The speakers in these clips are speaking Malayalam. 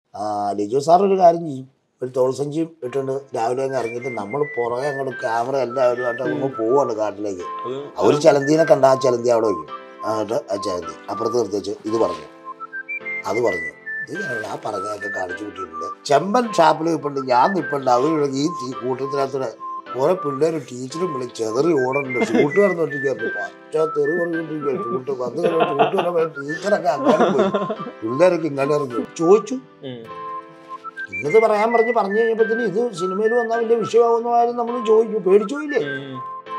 ആ ലിജു സാർ ഒരു കാര്യം ചെയ്യും ഒരു തോൾസഞ്ചിയും ഇട്ടുകൊണ്ട് രാവിലെ അങ്ങ് ഇറങ്ങിയിട്ട് നമ്മൾ പുറകെ അങ്ങോട്ട് ക്യാമറ എല്ലാവരുമായിട്ട് അങ്ങ് പോവാണ് കാട്ടിലേക്ക് അത് അവർ ചലന്തീനെ കണ്ട ആ ചലന്തി അവിടെ വയ്ക്കും എന്നിട്ട് ആ ചലന്തി അപ്പുറത്ത് നിർത്തിച്ച് ഇത് പറഞ്ഞു അത് പറഞ്ഞു ഇത് ഞാൻ ആ പറഞ്ഞതൊക്കെ കാണിച്ചു കൂട്ടിയിട്ടുണ്ട് ചെമ്പൻ ഷാപ്പിൽ നിൽപ്പുണ്ട് ഞാൻ നിൽപ്പുണ്ട് അവർ ഈ ഈ കൂട്ടത്തിനകത്തൂടെ കുറെ പിള്ളേർ ടീച്ചറും വിളി ചെതറി ഓടുന്നുണ്ട് ഷൂട്ട് നടന്നുകൊണ്ടിരിക്കുന്നു പച്ച തെറി പറഞ്ഞുകൊണ്ടിരിക്കുക ഷൂട്ട് വന്ന് ഷൂട്ട് വന്നപ്പോൾ ടീച്ചറൊക്കെ അങ്ങനെ പോയി പിള്ളേരൊക്കെ ഇങ്ങനെ ഇറങ്ങി ചോദിച്ചു ഉം. ഇന്നത് പറയാൻ പറഞ്ഞ് പറഞ്ഞു കഴിഞ്ഞപ്പോഴത്തേന് ഇത് സിനിമയിൽ വന്നാൽ വലിയ വിഷയമാകുന്ന കാര്യം നമ്മൾ ചോദിച്ചു പേടിച്ചോയില്ലേ ഉം.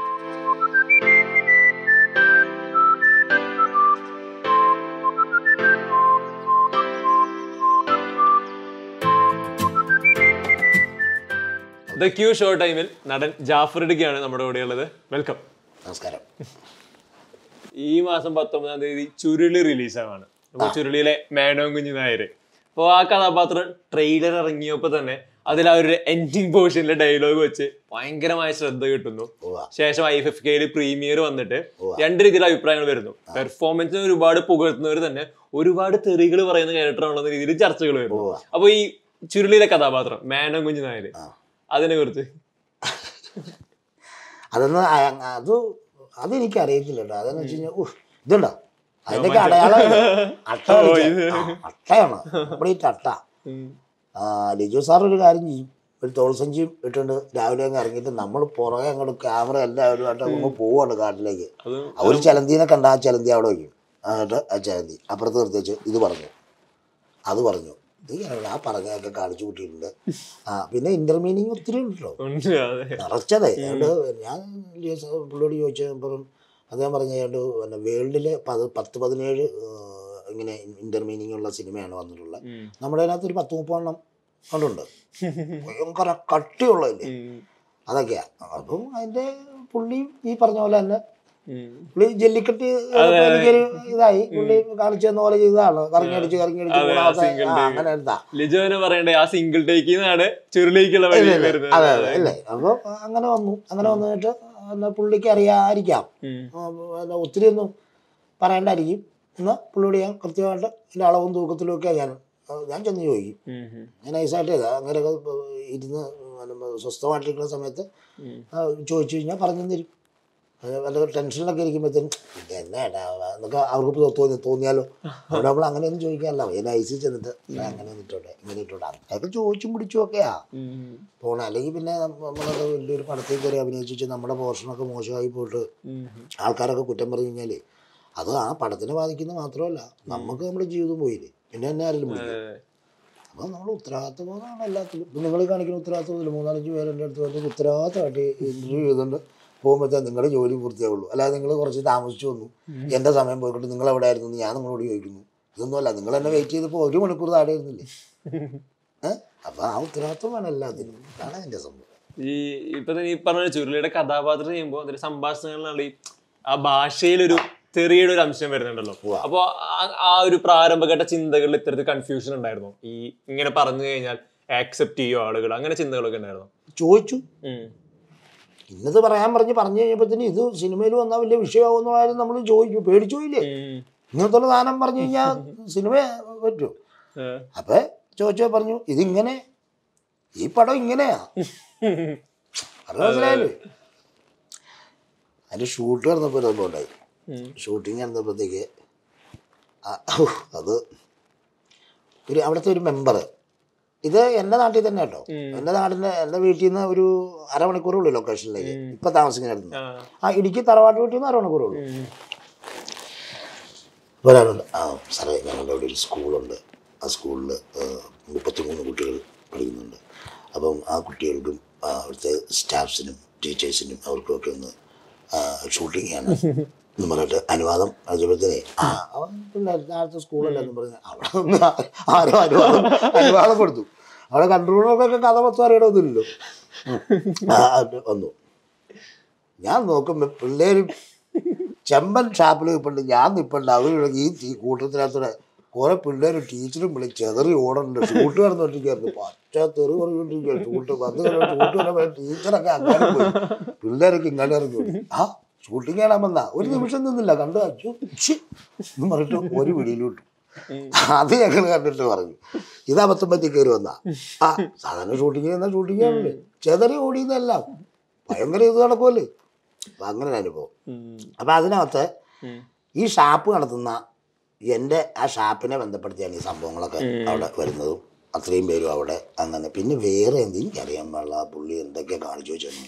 ദ ക്യൂ ഷോ ടൈമിൽ നടൻ ജാഫർ ഇടുക്കിയാണ് നമ്മുടെ കൂടെ ഉള്ളത് വെൽക്കം നമസ്കാരം ഈ മാസം പത്തൊമ്പതാം തീയതി ചുരുളി റിലീസാണ് അപ്പൊ ചുരുളിയിലെ മേനോൻ കുഞ്ഞു നായർ അപ്പോൾ ആ കഥാപാത്രം ട്രെയിലർ ഇറങ്ങിയപ്പോൾ തന്നെ അതിൽ ആ ഒരു എൻഡിങ് പോർഷനിലെ ഡയലോഗ് വെച്ച് ഭയങ്കരമായ ശ്രദ്ധ കിട്ടുന്നു ഉവ്വ. ശേഷം ഐ എഫ് കെയിൽ പ്രീമിയർ വന്നിട്ട് രണ്ട് രീതിയിൽ അഭിപ്രായങ്ങൾ വരുന്നു പെർഫോമൻസിന് ഒരുപാട് പുകഴ്ത്തുന്നവർ തന്നെ ഒരുപാട് തെറികൾ പറയുന്ന ക്യാരക്ടറാണെന്ന രീതിയിൽ ചർച്ചകൾ വരുന്നു ഉവ്വ. അപ്പൊ ഈ ചുരുളിയിലെ കഥാപാത്രം മേനോൻ കുഞ്ഞു നായർ അതിനെ കുറിച്ച് അതൊന്ന് അയ- അത് അതെനിക്ക് അറിയത്തില്ല കേട്ടോ അതെന്ന് വെച്ച് കഴിഞ്ഞാൽ ഉഫ് ഇതുണ്ടോ അതിൻ്റെയൊക്കെ അടയാളം അട്ട പിടിച്ച- ആ, അട്ടയാണ് കംപ്ലീറ്റ് അട്ട ആ, ലിജു സാർ ഒരു കാര്യം ചെയ്യും ഒരു തോൾസഞ്ചിയും ഇട്ടുകൊണ്ട് രാവിലെ അങ്ങ് ഇറങ്ങിയിട്ട് നമ്മൾ പുറകെ അങ്ങോട്ട് ക്യാമറ എല്ലാവരുമായിട്ട് അങ്ങ് പോവാണ് കാട്ടിലേക്ക് അത് അവർ ചലന്തീനെ കണ്ട ആ ചലന്തി അവിടെ വയ്ക്കും എന്നിട്ട് ആ ചലന്തി അപ്പുറത്ത് നിർത്തിച്ച് ഇത് പറഞ്ഞു അത് പറഞ്ഞു ഇത് ഞാൻ ആ പറഞ്ഞതൊക്കെ കാണിച്ചു കൂട്ടിയിട്ടുണ്ട് ആ പിന്നെ ഇന്റർമീനിങ് ഒത്തിരി ഉണ്ടല്ലോ ഉണ്ട് അതെ നിറച്ചതേ അതുകൊണ്ട് ഞാൻ ലിയോ സാർ പുള്ളിയോട് ചോദിച്ചപ്പം അദ്ദേഹം പറഞ്ഞ ഏതാണ്ട് പിന്നെ വേൾഡിലെ പത് പത്ത് പതിനേഴ് ഏഹ്, ഇങ്ങനെ ഇന്റർമീനിങ് ഉള്ള സിനിമയാണ് വന്നിട്ടുള്ളത് ഉം. നമ്മുടെ അതിനകത്ത് ഒരു പത്ത് മുപ്പെണ്ണം കൊണ്ടുണ്ട് ഭയങ്കര കട്ടിയുള്ളതല്ലേ ഉം. അതൊക്കെയാ അപ്പം അതിന്റെ പുള്ളിയും ഈ പറഞ്ഞ പോലെ തന്നെ ഉം. പുള്ളി ജല്ലിക്കെട്ട് എനിക്കൊരു ഇതായി പുള്ളി കാണിച്ചു തന്ന പോലെ ചെയ്തതാണ് കറങ്ങിയടിച്ച് കറങ്ങിയടിച്ച് അതെ, കൂടാതെ single ആ, take. അങ്ങനെ എടുത്താ ലിജോനെ പറയണ്ടേ ആ സിംഗിൾ ടേക്കിൽ നിന്നാണ് ചുരുളിലേക്കുള്ള വഴി ഇല്ല, ഇല്ല. വരുന്നത് അതെ അതെ അല്ലേ അപ്പം അങ്ങനെ വന്നു അങ്ങനെ വന്നിട്ട് എന്നാ പുള്ളിക്ക് അറിയാതിരിക്കാം ഉം. ആ, പിന്നെ ഒത്തിരി ഒന്നും പറയണ്ടായിരിക്കും എന്നാൽ പുള്ളിയോട് ഞാൻ കൃത്യമായിട്ട് എൻ്റെ അളവും തൂക്കത്തിലും ഒക്കെ ഞാൻ ആ, ഞാൻ ചെന്ന് ചോദിക്കും ഉം. ഉം. ഞാൻ നൈസായിട്ട് ചെയ്താൽ അങ്ങനെയൊക്കെ ഇരുന്ന് പിന്നെ സ്വസ്ഥമായിട്ടിരിക്കുന്ന സമയത്ത് ഉം. ആ, ചോദിച്ചു കഴിഞ്ഞാൽ പറഞ്ഞു തരും അത് വല്ല ടെൻഷനിലൊക്കെ ഇരിക്കുമ്പോഴത്തേനും ഇത് എന്നാ ഏട്ടാ എന്നൊക്കെ അവർക്ക് തോ- തോന്നി തോന്നിയാലോ അവിടെ നമ്മൾ അങ്ങനെയൊന്നും ചോദിക്കാനല്ല എന്നെ ഐസിൽ ചെന്നിട്ട് "ഞാൻ അങ്ങനെ ഇട്ടോട്ടെ ഇങ്ങനെ ഇട്ടോട്ടെ അതൊക്കെ ചോദിച്ചും പിടിച്ചും ഒക്കെയാ ഉം. പോണേ അല്ലെങ്കിൽ പിന്നെ നമ്മ- നമ്മളൊക്കെ വലിയൊരു പടത്തിൽ കയറി അഭിനയിച്ചു നമ്മുടെ പോർഷനൊക്കെ മോശമായി പോയിട്ട് ഉം. ആൾക്കാരൊക്കെ കുറ്റം പറഞ്ഞു കഴിഞ്ഞാൽ അത് ആ പടത്തിനെ ബാധിക്കുന്ന മാത്രമല്ല നമുക്ക് നമ്മുടെ ജീവിതം പോയില്ലേ പിന്നെ എന്നെ ആരെങ്കിലും വിളിക്കും അതെ. അപ്പോൾ നമ്മൾ ഉത്തരവാദിത്തബോധമാണ് എല്ലാത്തിലും ഇപ്പം നിങ്ങൾ കാണിക്കുന്ന ഉത്തരവാദിത്തമില്ല മൂന്നാലഞ്ച് പേര് എൻ്റെ അടുത്ത് വന്നിട്ട് ഉത്തരവാദിത്തമായിട്ട് ഇൻ്റർവ്യൂ ചെയ്തുകൊണ്ട് പോകുമ്പോഴത്തേ നിങ്ങളുടെ ജോലി പൂർത്തിയാവുള്ളൂ അല്ലാതെ നിങ്ങൾ കുറച്ച് താമസിച്ചു വന്നു എൻ്റെ സമയം പോയിക്കൊണ്ട് നിങ്ങൾ എവിടെ ആയിരുന്നു എന്ന് ഞാൻ നിങ്ങളോട് ചോദിക്കുന്നു ഇതൊന്നുമല്ല നിങ്ങൾ എന്നെ വെയിറ്റ് ചെയ്തപ്പോൾ ഒരു മണിക്കൂർ താഴെ ഇരുന്നില്ലേ ഏഹ് അപ്പോൾ ആ ഉത്തരവാദിത്വം വേണം എല്ലാത്തിനും അതാണ് എൻ്റെ സംഭവം ഈ ഇപ്പൊ തന്നെ ഈ പറഞ്ഞ ചുരുളിയുടെ കഥാപാത്രം ചെയ്യുമ്പോൾ അതിന്റെ സംഭാഷണങ്ങളിലാണ് ഈ ആ ഭാഷയിലൊരു ചെറിയൊരു ഒരു അംശം വരുന്നുണ്ടല്ലോ അപ്പൊ ആ- ആ ഒരു പ്രാരംഭഘട്ട ചിന്തകളിൽ ഇത്തരത്തിൽ കൺഫ്യൂഷൻ ഉണ്ടായിരുന്നു ഈ ഇങ്ങനെ പറഞ്ഞു കഴിഞ്ഞാൽ ആക്സെപ്റ്റ് ചെയ്യോ ആളുകൾ അങ്ങനെ ചിന്തകളൊക്കെ ഉണ്ടായിരുന്നു ചോദിച്ചു ഉം. ഇന്നത് പറയാൻ പറഞ്ഞ് പറഞ്ഞു കഴിഞ്ഞപ്പോഴത്തേന് ഇത് സിനിമയിൽ വന്നാൽ വലിയ വിഷയമാകുന്ന കാര്യം നമ്മൾ ചോദിച്ചു പേടിച്ചോയില്ലേ ഉം. ഇങ്ങനത്തെ ഒരു സാധനം പറഞ്ഞു കഴിഞ്ഞാൽ സിനിമ പറ്റുമോ ഏ. അപ്പൊ ചോദിച്ചോ പറഞ്ഞു ഇതിങ്ങനെ ഈ പടം ഇങ്ങനെയാ അത് മനസ്സിലായല്ലോ അതിന്റെ ഷൂട്ട് നടന്നപ്പോൾ സംഭവം ഉണ്ടായി ഉം. ഷൂട്ടിങ് നടന്നപ്പോഴത്തേക്ക് ആ- ഔ, അത് ഒരു അവിടുത്തെ ഒരു മെമ്പർ ഇത് എൻ്റെ നാട്ടിൽ തന്നെ കേട്ടോ എൻ്റെ നാടിൻ്റെ എൻ്റെ വീട്ടിൽ നിന്ന് ഒരു അരമണിക്കൂറുള്ളൂ ലൊക്കേഷനിലേക്ക് ഇപ്പം താമസിക്കുന്നിടത്ത് ആ. ആ ഇടുക്കി തറവാട്ട് വീട്ടിൽ നിന്ന് അരമണിക്കൂറുള്ളൂ ഉം. ഒരാളുണ്ട് ആ സാറേ ഞങ്ങളുടെ അവിടെ ഒരു സ്കൂളുണ്ട് ആ സ്കൂളിൽ മുപ്പത്തിമൂന്ന് കുട്ടികൾ പഠിക്കുന്നുണ്ട് അപ്പം ആ കുട്ടികൾക്കും ആ, അവിടുത്തെ സ്റ്റാഫ്സിനും ടീച്ചേഴ്സിനും അവർക്കും ഒക്കെ ഒന്ന് ഷൂട്ടിങ് ചെയ്യണം എന്ന് പറഞ്ഞിട്ട് അനുവാദം അയച്ചപ്പോഴത്തേനെ ആ അവൻ പിള്ളേർ നേരത്തെ സ്കൂളല്ലേ എന്ന് പറഞ്ഞ് അവിടെ ഒന്ന് ആരോ അനുവാദം അനുവാദം കൊടുത്തു അവിടെ കൺട്രോളർക്കൊക്കെ കഥ മൊത്തം അറിയണമെന്നില്ലല്ലോ ആ, അത് വന്നു ഞാൻ നോക്കുമ്പോൾ പിള്ളേർ ചെമ്പൻ ഷാപ്പിൽ നിൽപ്പുണ്ട് ഞാൻ നിൽപ്പുണ്ട് അവർ ഈ ഈ കൂട്ടത്തിനകത്തൂടെ കുറെ പിള്ളേർ ടീച്ചറും വിളി ചെതറി ഓടുന്നുണ്ട് ഷൂട്ട് നടന്നുകൊണ്ടിരിക്കുന്നു പച്ച തെറി പറഞ്ഞുകൊണ്ടിരിക്കുക ഷൂട്ട് വന്ന് ഷൂട്ട് വന്നപ്പോൾ ടീച്ചറൊക്കെ അങ്ങനെ പോയി പിള്ളേരൊക്കെ ഇങ്ങനെ ഇറങ്ങി പോയി. ആ ഷൂട്ടിങ് കാണാൻ വന്നാ ഒരു നിമിഷം നിന്നില്ല കണ്ടു അച്ചു ഛി എന്ന് പറഞ്ഞിട്ട് ഒരു പിടിയിലോട്ടു അത് ഞങ്ങൾ കണ്ടിട്ട് പറഞ്ഞു ഇത് അബദ്ധം പറ്റി കയറി വന്നാ ആ സാധാരണ ഷൂട്ടിങ് എന്നാ ഷൂട്ടിങ് ആണല്ലേ ചെതറി ഓടിയെന്നല്ല ഭയങ്കര ഇത് നടക്കുമല്ലേ അപ്പം അങ്ങനെ ഒരു അനുഭവം അപ്പം അതിനകത്ത് ഈ ഷാപ്പ് നടത്തുന്ന എൻ്റെ ആ ഷാപ്പിനെ ബന്ധപ്പെടുത്തിയാണ് ഈ സംഭവങ്ങളൊക്കെ അവിടെ വരുന്നതും അത്രയും പേരും അവിടെ അങ്ങനെ പിന്നെ വേറെ എന്തെങ്കിലും എനിക്കറിയാൻ പാടില്ല ആ പുള്ളി എന്തൊക്കെ കാണിച്ചു വെച്ചു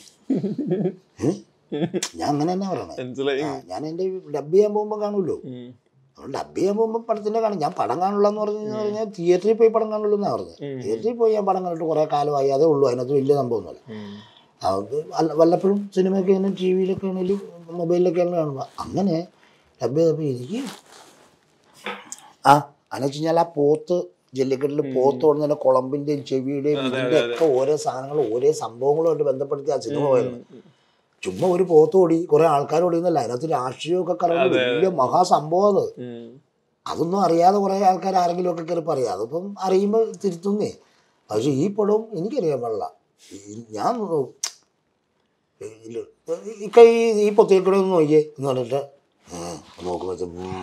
ഞാൻ അങ്ങനെ തന്നെ പറയണേ മനസ്സിലായി ആ, ഞാൻ എൻ്റെ ഡബ് ചെയ്യാൻ പോകുമ്പോൾ കാണുമല്ലോ ഉം. അതുകൊണ്ട് ഡബ് ചെയ്യാൻ പോകുമ്പോൾ പടത്തിൻ്റെ കാണും ഞാൻ പടം കാണില്ല എന്ന് പറഞ്ഞു കഴിഞ്ഞാൽ തിയേറ്ററിൽ പോയി പടം കാണുള്ളൂ എന്നാണ് പറഞ്ഞത് തിയേറ്ററിൽ പോയി ഞാൻ പടം കണ്ടിട്ട് കുറേ കാലമായി അതേ ഉള്ളൂ അതിനകത്ത് വലിയ സംഭവമൊന്നുമില്ല ഉം. അത് അല്ല- വല്ലപ്പോഴും സിനിമയൊക്കെ ആണെങ്കിലും ടി വിയിലൊക്കെ ആണെങ്കിലും മൊബൈലിലൊക്കെ ആണെങ്കിലും കാണുമ്പോൾ അങ്ങനെ ഡബ് ചെയ്തപ്പോൾ എനിക്ക് ആ അതെന്ന് വെച്ച് കഴിഞ്ഞാൽ ആ പോത്ത് ജല്ലിക്കെട്ടിൽ പോത്ത് കൊടുക്കുന്ന കുളമ്പിൻ്റെയും ചെവിയുടെയും ഇതിൻ്റെ ഒക്കെ ഓരോ സാധനങ്ങളും ഓരോ സംഭവങ്ങളുമായിട്ട് ബന്ധപ്പെടുത്തി ആ സിനിമ പോയത് ചുമ്മാ ഒരു പോത്ത് ഓടി കുറെ ആൾക്കാർ ഓടിയെന്നല്ല അതിനകത്ത് രാഷ്ട്രീയമൊക്കെ കറങ്ങുന്നത് വലിയ മഹാസംഭവം അത് ഉം. അതൊന്നും അറിയാതെ കുറേ ആൾക്കാർ ആരെങ്കിലും ഒക്കെ കയറി പറയാം അതിപ്പം അറിയുമ്പോൾ തിരുത്തുന്നേ പക്ഷെ ഈ പടവും എനിക്കറിയാൻ പാടില്ല ഈ- ഞാൻ നോ- ഇല്ല. ഇക്ക ഈ ഈ പൊത്തിയേക്കൂടെ ഒന്ന് നോക്കിയേ എന്ന് പറഞ്ഞിട്ട് നോക്കുമ്പോൾ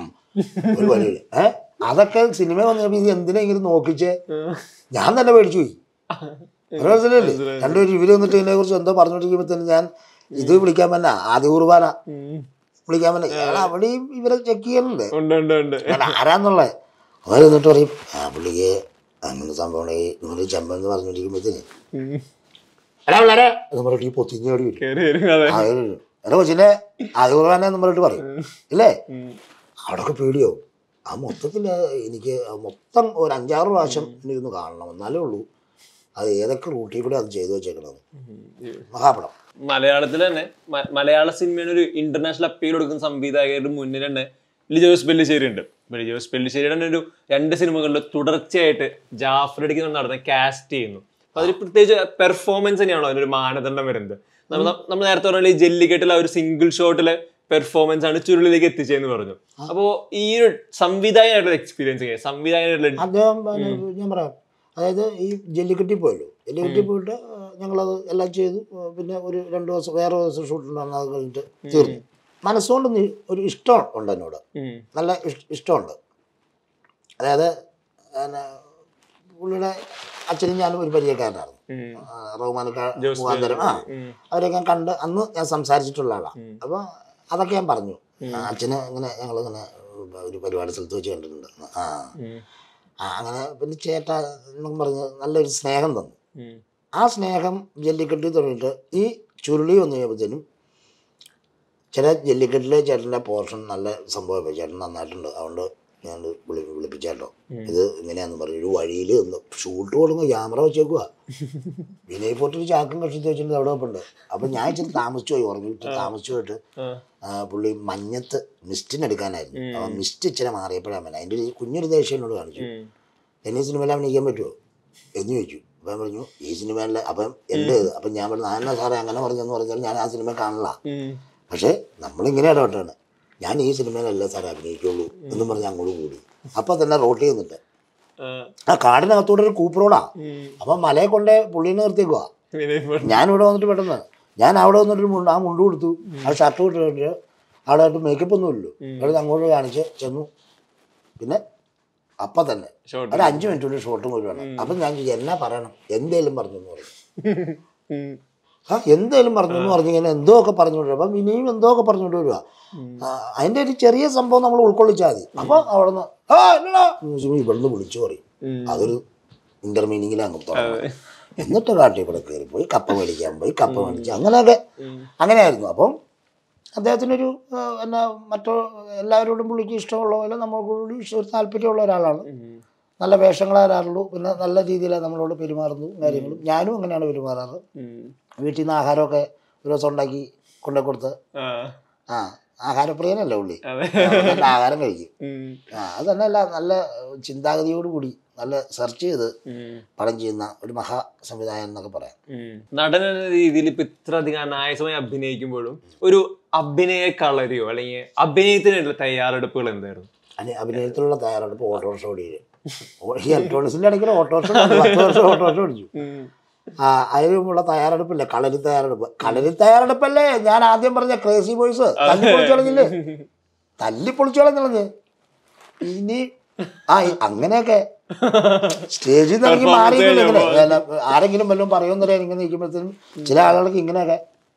ഒരു വഴിയില്ല ഏ അതൊക്കെ സിനിമ വന്നപ്പോൾ ഇത് എന്തിനാ ഇങ്ങനെ നോക്കിച്ചേ ഞാൻ തന്നെ പേടിച്ചു പോയി ഒരു മനസ്സിലല്ലേ രണ്ടുപേരും ഇവര് വന്നിട്ട് ഇതിനെ കുറിച്ച് എന്തോ പറഞ്ഞോണ്ടിരിക്കുമ്പോൾ തന്നെ ഞാൻ ഇത് വിളിക്കാൻ പറ്റാ ആദ്യ കുർബാന ഉം. വിളിക്കാൻ പറ്റാ ഞാൻ അവിടെയും ഇവരെ ചെക്ക് ചെയ്യണല്ലേ ഉണ്ട് ഉണ്ട് ഉണ്ട് ഞാൻ ആരാന്നുള്ളത് അവർ എന്നിട്ട് പറയും ആ പുള്ളിക്ക് അങ്ങനെ സംഭവം നിങ്ങൾ ചമ്പെന്ന് പറഞ്ഞോണ്ടിരിക്കുമ്പോഴത്തേന് ഉം. എടാ പിള്ളേരെ എന്ന് പറഞ്ഞിട്ട് ഈ പൊത്തിഞ്ഞോടി വരും കേറി വരും അതെ ആ, ഒരു വരും. എടാ കൊച്ചിനെ ആദ്യ കുർബാന എന്ന് പറഞ്ഞിട്ട് പറയും ഇല്ലേ ഉം. അവിടെയൊക്കെ പേടിയാവും ആ മൊത്തത്തിൽ എനിക്ക് ആ മൊത്തം ഒരു അഞ്ചാറ് പ്രാവശ്യം എനിക്കൊന്ന് കാണണം എന്നാലേ ഉള്ളൂ അത് ഏതൊക്കെ റൂട്ടിൽ കൂടെ അത് ചെയ്തു വെച്ചേക്കണത് മഹാപടം മലയാളത്തിൽ തന്നെ മ- മലയാള സിനിമയുടെ ഒരു ഇന്റർനാഷണൽ അപ്പീൽ കൊടുക്കുന്ന സംവിധായകരുടെ മുന്നിൽ തന്നെ ലിജോസ് പെല്ലിശ്ശേരി ഉണ്ട് അപ്പൊ ലിജോസ് പെല്ലിശ്ശേരിയുടെ തന്നെ ഒരു രണ്ട് സിനിമകളിൽ തുടർച്ചയായിട്ട് ജാഫർ അടിക്കുന്ന നടന്ന കാസ്റ്റ് ചെയ്യുന്നു അപ്പൊ അതിൽ പ്രത്യേകിച്ച് പെർഫോമൻസ് തന്നെയാണോ അതിനൊരു മാനദണ്ഡം വരുന്നത് നമ്മൾ നമ്മൾ നേരത്തെ പറഞ്ഞ ഈ ജല്ലിക്കെട്ടിലെ ആ ഒരു സിംഗിൾ ഷോട്ടിലെ പെർഫോമൻസ് ആണ് ചുരുളിലേക്ക് എത്തിച്ചതെന്ന് പറഞ്ഞു അപ്പോ ഈ ഒരു സംവിധായകനായിട്ടുള്ള എക്സ്പീരിയൻസ് സംവിധായകനായിട്ടുള്ള അദ്ദേഹം പിന്നെ ഞാൻ പറയാം അതായത് ഈ ജല്ലിക്കെട്ടിൽ പോയല്ലോ ജല്ലിക്കെട്ടിൽ പോയിട്ട് ആ, ഞങ്ങളത് എല്ലാം ചെയ്തു ആ, പിന്നെ ഒരു രണ്ട് ദിവസം വേറെ ദിവസം ഷൂട്ടുണ്ടായിരുന്നു അത് കഴിഞ്ഞിട്ട് തീർന്നു മനസ്സുകൊണ്ട് നി- ഒരു ഇഷ്ടം ഉണ്ട് എന്നോട് ഉം. നല്ല ഇഷ്- ഇഷ്ടമുണ്ട് അതായത് പിന്നെ പുള്ളിയുടെ അച്ഛനും ഞാനും ഒരു പരിചയക്കാരനായിരുന്നു ഉം. ആ, റഹ്മാനൊക്കെ ജോസ് മുഖാന്തരം ആ ഉം. അവരെ ഞാൻ കണ്ട് അന്ന് ഞാൻ സംസാരിച്ചിട്ടുള്ള ആളാണ് അപ്പോൾ അതൊക്കെ ഞാൻ പറഞ്ഞു ആ, അച്ഛന് ഇങ്ങനെ ഞങ്ങളിങ്ങനെ ഒരു പരിപാടി സ്ഥലത്ത് വെച്ച് കണ്ടിട്ടുണ്ട് ആ ഉം. ആ അങ്ങനെ പിന്നെ ചേട്ടാ എന്നൊക്കെ പറഞ്ഞ് നല്ലൊരു സ്നേഹം തന്നു ഉം. ആ സ്നേഹം ജല്ലിക്കെട്ടിൽ തുടങ്ങിയിട്ട് ഈ ചുരുളി വന്നു കഴിയുമ്പോഴത്തേനും ചില ജല്ലിക്കെട്ടിലെ ചേട്ടൻ്റെ പോർഷൻ നല്ല സംഭവം ചേട്ടൻ നന്നായിട്ടുണ്ട് അതുകൊണ്ട് ഞാൻ വിളി വിളിപ്പിച്ചേട്ടോ ഇത് ഇങ്ങനെയാന്ന് പറഞ്ഞു ഒരു വഴിയിൽ ഒന്ന് ഷൂട്ട് കൊടുക്കുമ്പോൾ ക്യാമറ വെച്ചേക്കുക വിനയ് ഫോർട്ടിൽ ചാക്കും കഷിച്ച് വെച്ചിട്ട് അവിടെ വെപ്പുണ്ട് അപ്പം ഞാൻ ഇച്ചിരി താമസിച്ചു പോയി ഉറങ്ങിയിട്ട് താമസിച്ചു പോയിട്ട് ആ. ആ, പുള്ളി മഞ്ഞത്ത് മിസ്റ്റിനെടുക്കാനായിരുന്നു അപ്പം മിസ്റ്റ് ഇച്ചിരി മാറിയപ്പോഴാണ് പിന്നെ അതിൻ്റെ ഒരു കുഞ്ഞൊരു ദേഷ്യം എന്നോട് കാണിച്ചു ഉം. എന്നെ ഈ സിനിമയിൽ അഭിനയിക്കാൻ പറ്റുമോ എന്ന് ചോദിച്ചു അപ്പം ഞാൻ പറഞ്ഞു ഈ സിനിമയിൽ അപ്പം എൻ്റെ ഇത് അപ്പം ഞാൻ പറഞ്ഞു നാരായണ സാറേ അങ്ങനെ പറഞ്ഞെന്ന് പറഞ്ഞാൽ ഞാൻ ആ സിനിമ കാണില്ല ഉം. പക്ഷേ നമ്മളിങ്ങനെ ഇടപെട്ടാണ് ഞാൻ ഈ സിനിമയിലല്ല സാറേ അഭിനയിക്കുള്ളൂ എന്നും പറഞ്ഞ് അങ്ങോട്ട് കൂടി അപ്പം തന്നെ റോട്ടിൽ നിന്നിട്ട് ആ. ആ കാടിനകത്തൂടെ ഒരു കൂപ്പ് റോഡാ ഉം. അപ്പം മലയെ കൊണ്ടേ പുള്ളീനെ നിർത്തിയേക്കുക വിനയ് ഫോർട്ട്. ഞാനിവിടെ വന്നിട്ട് പെട്ടെന്ന് ഞാൻ അവിടെ വന്നിട്ട് ഒരു മുണ്ട് ആ മുണ്ട് കൊടുത്തു ആ ഷർട്ട് ഇട്ടിട്ട് അവിടെ ആയിട്ട് മേക്കപ്പ് ഒന്നും ഇല്ലല്ലോ അവിടെ അങ്ങോട്ട് കാണിച്ച് ചെന്നു പിന്നെ അപ്പം തന്നെ Shot. ഒരു അഞ്ച് മിനിറ്റ് ഷോട്ടും കൂടി വേണം അപ്പം ഞാൻ ചോദിച്ചു എന്നാ പറയണം എന്തേലും പറഞ്ഞു എന്ന് പറയും ഉം. ആ എന്തേലും പറഞ്ഞു എന്ന് പറഞ്ഞു ഇങ്ങനെ എന്തോ ഒക്കെ പറഞ്ഞുകൊണ്ട് അപ്പം ഇനിയും എന്തോ ഒക്കെ പറഞ്ഞുകൊണ്ട് വരുക അതിൻ്റെ ഒരു ചെറിയ സംഭവം നമ്മൾ ഉൾക്കൊള്ളിച്ചാൽ മതി അപ്പോൾ അവിടെ നിന്ന് ആ എന്നടാ ഇവിടുന്ന് വിളിച്ചു പറയും ഉം. അതൊരു ഇന്റർമീനിങ്ങിലാണ് തുടങ്ങുന്നത് എന്നിട്ട് കാട്ടിൽ കൂടെ കയറി പോയി കപ്പ മേടിക്കാൻ പോയി കപ്പ മേടിച്ച് അങ്ങനെയൊക്കെ അങ്ങനെയായിരുന്നു അപ്പം അദ്ദേഹത്തിനൊരു ആ, എന്നാ മറ്റോ എല്ലാവരോടും പുള്ളിക്ക് ഇഷ്ടമുള്ള പോലെ നമ്മൾക്കൂടി ഇഷ്ട താല്പര്യമുള്ള ഒരാളാണ് ഉം. നല്ല വേഷങ്ങളെ വരാറുള്ളൂ പിന്നെ നല്ല രീതിയിലാണ് നമ്മളോട് പെരുമാറുന്നു കാര്യങ്ങളും ഞാനും അങ്ങനെയാണ് പെരുമാറാറ് ഉം. വീട്ടിൽ നിന്ന് ആഹാരമൊക്കെ ഒരു ദിവസം ഉണ്ടാക്കി കൊണ്ടു കൊടുത്ത് ആ. ആ ആഹാരപ്രിയനല്ലേ പുള്ളി അതെ. നല്ല ആഹാരം കഴിക്കും ഉം. ആ അത് തന്നെയല്ല നല്ല ചിന്താഗതിയോടുകൂടി നല്ല സെർച്ച് ചെയ്ത് ഉം. പടം ചെയ്യുന്ന ഒരു മഹാ സംവിധായകൻ എന്നൊക്കെ പറയാം ഉം. നടൻ എന്ന രീതിയിൽ ഇപ്പൊ ഇത്ര അധികം അനായാസമായി അഭിനയിക്കുമ്പോഴും ഒരു അഭിനയ കളരിയോ അല്ലെങ്കിൽ അഭിനയത്തിനുള്ള തയ്യാറെടുപ്പുകൾ എന്തായിരുന്നു അനി അഭിനയത്തിലുള്ള തയ്യാറെടുപ്പ് ഓട്ടോറിക്ഷ ഓടിയത് ഈ ഇലക്ട്രോണിക്സിൻ്റെ ഇടയ്ക്ക് ഓട്ടോറിക്ഷ പത്ത് വർഷം ഓട്ടോറിക്ഷ ഓടിച്ചു ആ അതിനുള്ള തയ്യാറെടുപ്പില്ല കളരി തയ്യാറെടുപ്പ് കളരി തയ്യാറെടുപ്പല്ലേ ഞാൻ ആദ്യം പറഞ്ഞ ക്രേസി ബോയ്സ് തല്ലി പൊളിച്ചു കളഞ്ഞില്ലേ തല്ലി പൊളിച്ചു കളഞ്ഞില്ലേ ഇനി ആ ഈ അങ്ങനെയൊക്കെ സ്റ്റേജിൽ നിന്ന് ഇറങ്ങി Performance മാറിയിട്ടില്ല ഇങ്ങനെ കഴിയുമ്പോ. അല്ല, ആരെങ്കിലും വല്ലതും പറയുമെന്നറിയാൻ ഇങ്ങനെ നിൽക്കുമ്പോഴത്തേനും ചില ആളുകൾക്ക് ഇങ്ങനെയൊക്കെ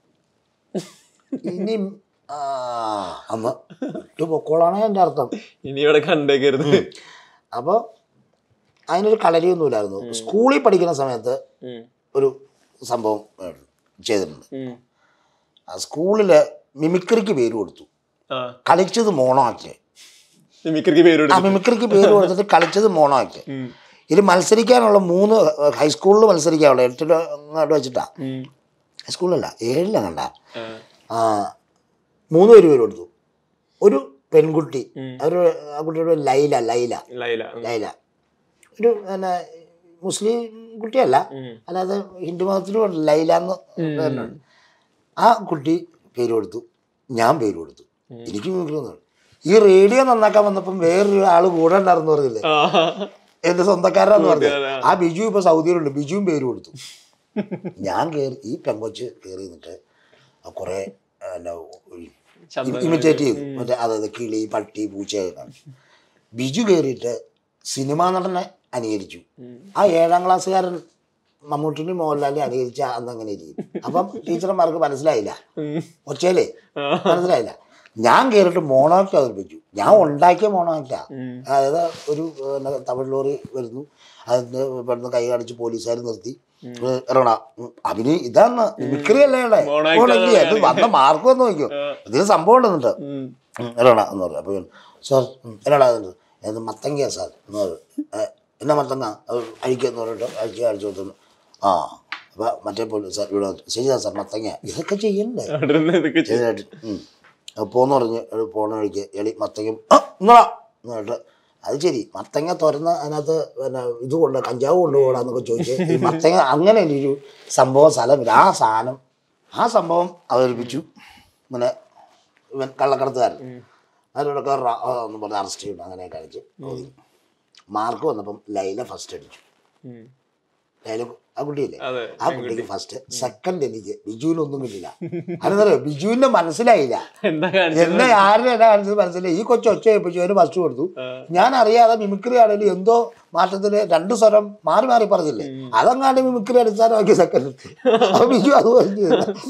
ഇനി ആ അന്ന് ഇട്ട് പൊക്കോളാണ് എൻ്റെ അർത്ഥം ഇനി ഇവിടെ കണ്ടേക്കരുത് അപ്പോൾ അതിനൊരു കളരിയൊന്നുമില്ലായിരുന്നു സ്കൂളിൽ പഠിക്കുന്ന സമയത്ത് ഉം. ഒരു സംഭവം ഏ, ചെയ്തിട്ടുണ്ട് ഉം. ആ സ്കൂളിൽ മിമിക്രിക്ക് പേര് കൊടുത്തു ആ കളിച്ചത് മോണോ ആക്കി മിമിക്രിക്ക് പേര് ആ കൊടുത്തു. മിമിക്രിക്ക് പേര് കൊടുത്തിട്ട് കളിച്ചത് മോണോ ആക്കി ഉം. ഇതിൽ മത്സരിക്കാനുള്ള മൂന്ന് ഹൈസ്കൂളിൽ മത്സരിക്കാനുള്ള എട്ടിലോ അങ്ങോട്ട് വെച്ചിട്ടാ ഉം. ഹൈസ്കൂളിലല്ല ഏഴില കണ്ട ആ. ആ മൂന്ന് പേര് പേര് കൊടുത്തു ഒരു പെൺകുട്ടി ഉം. ഒരു ആ കുട്ടിയുടെ ലൈല ലൈല ലൈല ഉം. ലൈല ഒരു പിന്നെ മുസ്ലിം കുട്ടിയല്ല ഉം. അല്ലാതെ ഹിന്ദു മതത്തിലും ലൈല എന്ന് പേരുണ്ട് ആ കുട്ടി പേര് കൊടുത്തു ഞാൻ പേര് കൊടുത്തു എനിക്ക് മിമിക്രി ഒന്നും ഈ റേഡിയോ നന്നാക്കാൻ വന്നപ്പം വേറൊരു ആള് കൂടെ ഉണ്ടായിരുന്നു പറഞ്ഞില്ലേ ആ. എന്റെ സ്വന്തക്കാരാന്ന് പറഞ്ഞത് കൂട്ടുകാരാ. ആ ബിജു ഇപ്പൊ സൗദിയിലുണ്ട് ബിജുവും പേര് കൊടുത്തു ഞാൻ കേറി ഈ പെങ്കൊച്ച് കയറി നിന്നിട്ട് കുറെ ശബ്ദങ്ങൾ. ഇമിറ്റേറ്റ് ചെയ്തു മറ്റേ അതായത് കിളി പട്ടി പൂച്ചയൊക്കെ കാണിച്ചു ബിജു കയറിയിട്ട് സിനിമാ നടനെ അനുകരിച്ചു ഉം. ആ ഏഴാം ക്ലാസ്സുകാരൻ മമ്മൂട്ടിനും മോഹൻലാലിനെ അനുകരിച്ച അന്ന് അങ്ങനെ ഇരിക്കും അപ്പം ടീച്ചർമാർക്ക് മനസ്സിലായില്ല ഉം. ഒച്ചയിലേ ആ. മനസ്സിലായില്ല ഞാൻ കയറിയിട്ട് മോണോക്ട് അവതരിപ്പിച്ചു ഞാൻ ഉണ്ടാക്കിയ മോണോക്റ്റാ ഉം. അതായത് ഒരു പിന്നെ തമിഴ് ലോറി വരുന്നു അതിന് പെട്ടെന്ന് കൈ കാണിച്ച് പോലീസുകാർ നിർത്തി ഇറങ്ങണ അതിന് ഇതാണ് മിമിക്രി അല്ലേ ഇവിടെ Mono മോണോക്ട് അത് വന്ന മാർക്ക് വന്ന് നോക്കിയോ ഇതിന് സംഭവം ഉണ്ടെന്നിട്ട് ഉം. ഇറങ്ങണ എന്ന് പറഞ്ഞു അപ്പോൾ സാർ എന്നടാ ഇത് മത്തങ്ങയാ സാർ എന്ന് പറഞ്ഞു "ഏ, എന്നാ മത്തങ്ങ അത് അഴിക്കെന്ന് പറഞ്ഞിട്ട് അഴിച്ച് അഴിച്ചു കൊടുത്തു ആ അപ്പോൾ മറ്റേ പോലീസ് സാർ ഇവിടെ വന്നു. ശരിയാ സാർ മത്തങ്ങ ഇതൊക്കെ ചെയ്യണ്ടേ അവിടെ ഇരുന്ന് ഇതൊക്കെ ചെയ്യും. ചെയ്തായിട്ട് പോന്ന് പറഞ്ഞ് ഒരു പോണ വഴിക്ക് എളി മത്തങ്ങ ആ ഇങ്ങളാ എന്ന് പറഞ്ഞിട്ട് അത് ശരി മത്തങ്ങ തുറന്ന് അതിനകത്ത് പിന്നെ ഇത് കൊണ്ട് കഞ്ചാവ് കൊണ്ടുപോകണമെന്നൊക്കെ ചോദിച്ച് ഈ മത്തങ്ങ അങ്ങനെ ഒരു സംഭവം സ്ഥലമില്ല ആ സാധനം ആ സംഭവം അവതരിപ്പിച്ചു ഇങ്ങനെ ഇവൻ കള്ളക്കടത്തുകാരൻ അതിലൂടെ എന്ന് പറഞ്ഞ് അറസ്റ്റ് ചെയ്യണം അങ്ങനെയൊക്കെ അടിച്ച് ഒതുങ്ങി മാർക്ക് വന്നപ്പം ലൈല ഫസ്റ്റ് അടിച്ചു ഉം. ലൈല ആ കുട്ടിയില്ലേ അതെ ആ കുട്ടിക്ക് ഫസ്റ്റ് സെക്കൻഡ് എനിക്ക് ബിജുവിനൊന്നും കിട്ടില്ല അതെന്നറിയോ ബിജുവിന്റെ മനസ്സിലായില്ല എന്താ കാണിച്ചത് എന്നെ ആരും എന്നെ കാണിച്ചത് മനസ്സിലായി ഈ കൊച്ചു ഒച്ച ഏൽപ്പിച്ചു അവന് ഫസ്റ്റ് കൊടുത്തു ആ. ഞാൻ അറിയാതെ മിമിക്രി ആണെങ്കിലും എന്തോ മാറ്റത്തില് രണ്ടു സ്വരം മാറി മാറി പറഞ്ഞില്ലേ അതങ്ങാണ്ട് മിമിക്രി അടിസ്ഥാനമാക്കി സെക്കൻഡ് എത്തി അപ്പൊ ബിജു അത് പറഞ്ഞു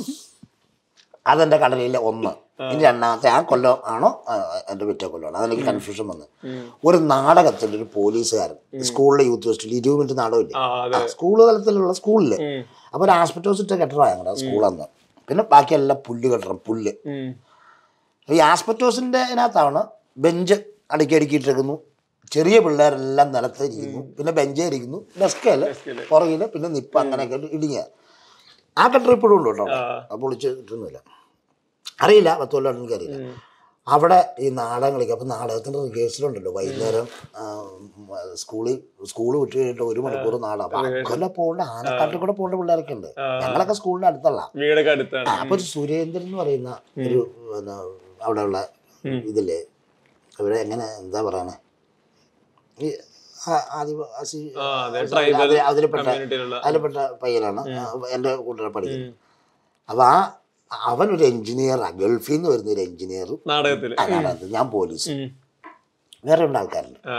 അതെന്റെ കടലിലെ ഒന്ന് ഇനി രണ്ടാമത്തെ ആ കൊല്ലം ആണോ ആ, എന്റെ പിറ്റേ കൊല്ലമാണ് അതെനിക്ക് കൺഫ്യൂഷൻ വന്നു ഉം. ഒരു നാടകത്തിൽ ഒരു പോലീസുകാരൻ സ്കൂളിലെ യൂത്ത് ഫെസ്റ്റിവൽ ഇരുപത് മിനിറ്റ് നാടകമില്ലേ ആ അതെ സ്കൂൾ തലത്തിലുള്ള സ്കൂളില് ഉം. അപ്പോൾ ഒരു ആസ്പെറ്റോസിറ്റ കെട്ടിടമാണ് ഞങ്ങളുടെ സ്കൂളന്ന് പിന്നെ ബാക്കിയെല്ലാം പുല്ല് കെട്ടിടം പുല്ല് ഉം. ഈ ആസ്പെറ്റോസിന്റെ അതിനകത്താണ് ബെഞ്ച് അടുക്കി അടുക്കിയിട്ടിരിക്കുന്നു ചെറിയ പിള്ളേരെല്ലാം നിലത്ത് ഇരിക്കുന്നു പിന്നെ ബെഞ്ചേ ഇരിക്കുന്നു ഡെസ്കേല് ഡെസ്കില്. പുറകില് പിന്നെ നിപ്പ് അങ്ങനെയൊക്കെ ഇടുങ്ങിയ ആ കെട്ടിടം ഇപ്പോഴും ഉണ്ട് കേട്ടോ ആ. അത് പൊളിച്ച് കിട്ടുന്നില്ല അറിയില്ല പത്ത് കൊല്ലം എനിക്കറിയില്ല ഉം. അവിടെ ഈ നാടകം കളിക്കും അപ്പം നാടകത്തിൻ്റെ റിഹേഴ്സലുണ്ടല്ലോ വൈകുന്നേരം ആ, ഉം, സ്കൂളിൽ സ്കൂൾ വിട്ട് കഴിഞ്ഞിട്ട് ഒരു മണിക്കൂർ നാടകം അപ്പം അക്കൊല്ല പോകേണ്ട ആനക്കാട്ടിൽ കൂടെ പോകേണ്ട പിള്ളേരൊക്കെ ഉണ്ട് ആ. ഞങ്ങളൊക്കെ സ്കൂളിൻ്റെ അടുത്തുള്ള വീടൊക്കെ അടുത്താണ് അപ്പൊ ഒരു സുരേന്ദ്രൻ എന്ന് പറയുന്ന ഒരു പിന്നെ അവിടെയുള്ള ഇതില്ലേ ഇവിടെ എങ്ങനെ എന്താ പറയണേ ഈ ആ- ആദിവാസി ആ അതെ ട്രൈബൽ അതിൽ- അതിൽപ്പെട്ട കമ്മ്യൂണിറ്റിയിലുള്ള അതിൽപ്പെട്ട പയ്യനാണ് ആ, എൻ്റെ കൂട്ടുകാരെ പഠിക്കുന്നത് ഉം. അപ്പൊ ആ അവൻ ഒരു എഞ്ചിനീയറാണ് ഗൾഫിൽ നിന്ന് വരുന്ന ഒരു എഞ്ചിനീയർ നാടകത്തില് അതാണ് ഞാൻ പോലീസ് ഉം. വേറെ രണ്ട് ആൾക്കാരുണ്ട് ആ.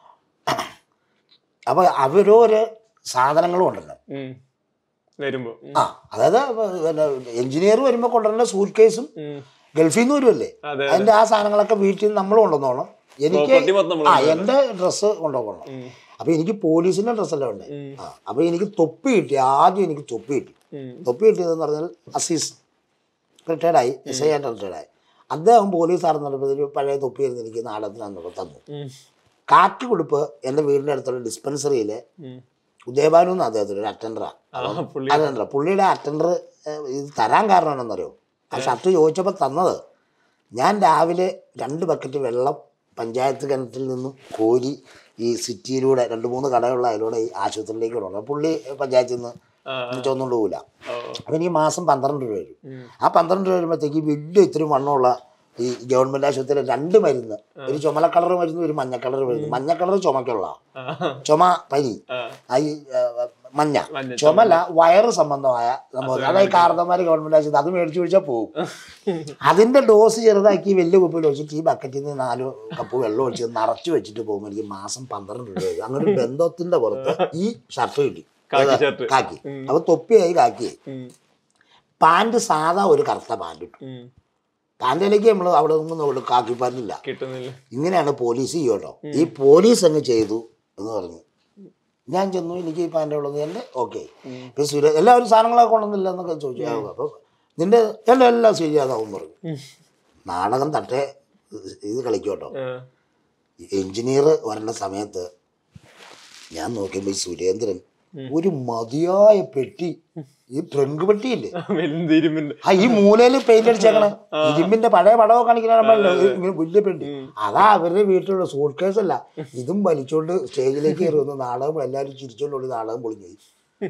അപ്പൊ അവരോര് സാധനങ്ങളും ഉണ്ടല്ലോ ഉം. വരുമ്പോ ഉം. ആ അതായത് പിന്നെ എഞ്ചിനീയർ വരുമ്പോൾ കൊണ്ടുവരേണ്ട സൂട്ട് കേസും ഉം. ഗൾഫിൽ നിന്ന് വരുമല്ലേ അതെ അതിന്റെ ആ സാധനങ്ങളൊക്കെ വീട്ടിൽ നിന്ന് നമ്മൾ കൊണ്ടുവന്നോണം എനിക്ക് Property മൊത്തം നമ്മള് ആ എൻ്റെ ഡ്രസ്സ് കൊണ്ടുപോകണം ഉം. അപ്പൊ എനിക്ക് പോലീസിന്റെ ഡ്രസ്സെല്ലാം ഉണ്ട് ഉം. ആ അപ്പൊ എനിക്ക് തൊപ്പി കിട്ടി ആദ്യം എനിക്ക് തൊപ്പി കിട്ടി ഉം. തൊപ്പി കിട്ടിയതെന്ന് പറഞ്ഞാൽ അസീസ് റിട്ടയർഡായി എസ് ഐ ആയിട്ട് റിട്ടയർഡായി അദ്ദേഹം പോലീസ് ആണെന്നുള്ളപ്പോൾ ഒരു പഴയ തൊപ്പിയായിരുന്നു എനിക്ക് നാടകത്തിന് അന്നപ്പോൾ തന്നു ഉം. കാറ്റ് കൊടുപ്പ് എൻ്റെ വീടിൻ്റെ അടുത്തുള്ള ഡിസ്പെൻസറിയിൽ ഉം. ഉദയഭാനു എന്ന് അദ്ദേഹത്തിന് ഒരു അറ്റൻഡറാണ് ആ പുള്ളി അതെന്താ പുള്ളിയുടെ അറ്റൻഡർ ഇത് തരാൻ കാരണം എന്താണെന്നറിയോ ആ ഷർട്ട് ചോദിച്ചപ്പോൾ തന്നത് ഞാൻ രാവിലെ രണ്ട് ബക്കറ്റ് വെള്ളം പഞ്ചായത്ത് കിണറ്റിൽ നിന്നും കോരി ഈ സിറ്റിയിലൂടെ രണ്ട് മൂന്ന് കടയുള്ള അതിലൂടെ ഈ ആശുപത്രിയിലേക്ക് കൊണ്ടുപോകണം പുള്ളി പഞ്ചായത്തിൽ നിന്ന് ആ, ആ. ചുവന്നുകൊണ്ട് പോകില്ല ഓ. അപ്പം എനിക്ക് മാസം പന്ത്രണ്ട് രൂപ വരും ഉം. ആ പന്ത്രണ്ട് രൂപ വരുമ്പോഴത്തേക്ക് വലിയ ഇത്തിരി വണ്ണമുള്ള ഈ ഗവൺമെൻറ് ആശുപത്രിയിലെ രണ്ട് മരുന്ന് ഒരു ചുമല കളർ മരുന്ന് ഒരു മഞ്ഞ കളർ മരുന്ന് മഞ്ഞ കളർ ചുമക്കുള്ള ആ. ചുമ പനി ആ. ആ ഈ ആ, മഞ്ഞ മഞ്ഞ, ചുമല വയറ് സംബന്ധമായ സംഭവം അതായത് കാർന്നമാര് ഗവൺമെന്റ് ആശുപത്രി അത് മേടിച്ചു കുടിച്ചാൽ പോകും അതിന്റെ ഡോസ് ചെറുതാക്കി വലിയ കുപ്പിയിൽ ഒഴിച്ചിട്ട് ഈ ബക്കറ്റിൽ നിന്ന് നാല് കപ്പ് വെള്ളം ഒഴിച്ച് നിറച്ചു വെച്ചിട്ട് പോകുമ്പോൾ എനിക്ക് മാസം പന്ത്രണ്ട് രൂപ വരും അങ്ങനെ ഒരു ബന്ധത്തിന്റെ പുറത്ത് ഈ ഷർട്ട് കിട്ടി കാക്കി ഏതാ? ഷർട്ട്. കാക്കി അപ്പൊ തൊപ്പിയായി കാക്കിയായി ഉം. പാന്റ് സാധാ ഒരു കറുത്ത പാന്റ് ഇട്ടു ഉം. പാന്റിലേക്ക് നമ്മൾ അവിടെ ഒന്നും കാക്കി പാന്റില്ല കിട്ടുന്നില്ല ഇങ്ങനെയാണ് പോലീസ് ചെയ്യോട്ടോ ഈ പോലീസ് അങ്ങ് ചെയ്തു എന്ന് പറഞ്ഞു ഞാൻ ചെന്നു എനിക്ക് ഈ പാൻ്റ് ഉള്ളത് എൻ്റെ ഓക്കെ ഇപ്പം സുര എല്ലാവരും സാധനങ്ങളൊക്കെ കൊണ്ടുവന്നില്ല എന്നൊക്കെ ചോദിച്ചു ആ, അപ്പം നിന്റെ എൻ്റെ എല്ലാം ശരിയാതാവും പറഞ്ഞു നാടകം തട്ടേ ഇത് കളിക്കോട്ടോ ആ. എഞ്ചിനീയർ വരേണ്ട സമയത്ത് ഞാൻ നോക്കിയപ്പോൾ ഈ സുരേന്ദ്രൻ ഒരു മതിയായ പെട്ടി ഈ ട്രങ്ക് പെട്ടിയില്ലേ വലുത് ഇരുമ്പിന്റെ ആ ഈ മൂലയിൽ പെയിന്റ് അടിച്ചേക്കണ ഇരുമ്പിന്റെ പഴയ പടമൊക്കെ കാണിക്കണല്ലോ ഇങ്ങനെ വലിയ പെട്ടി അതാ അവരുടെ വീട്ടിലുള്ള സൂട്ട് കേസ് അല്ല ഇതും വലിച്ചോണ്ട് സ്റ്റേജിലേക്ക് കയറി വന്ന് നാടകം എല്ലാവരും ചിരിച്ചോണ്ട് ഓടി നാടകം പൊളിഞ്ഞു പോയി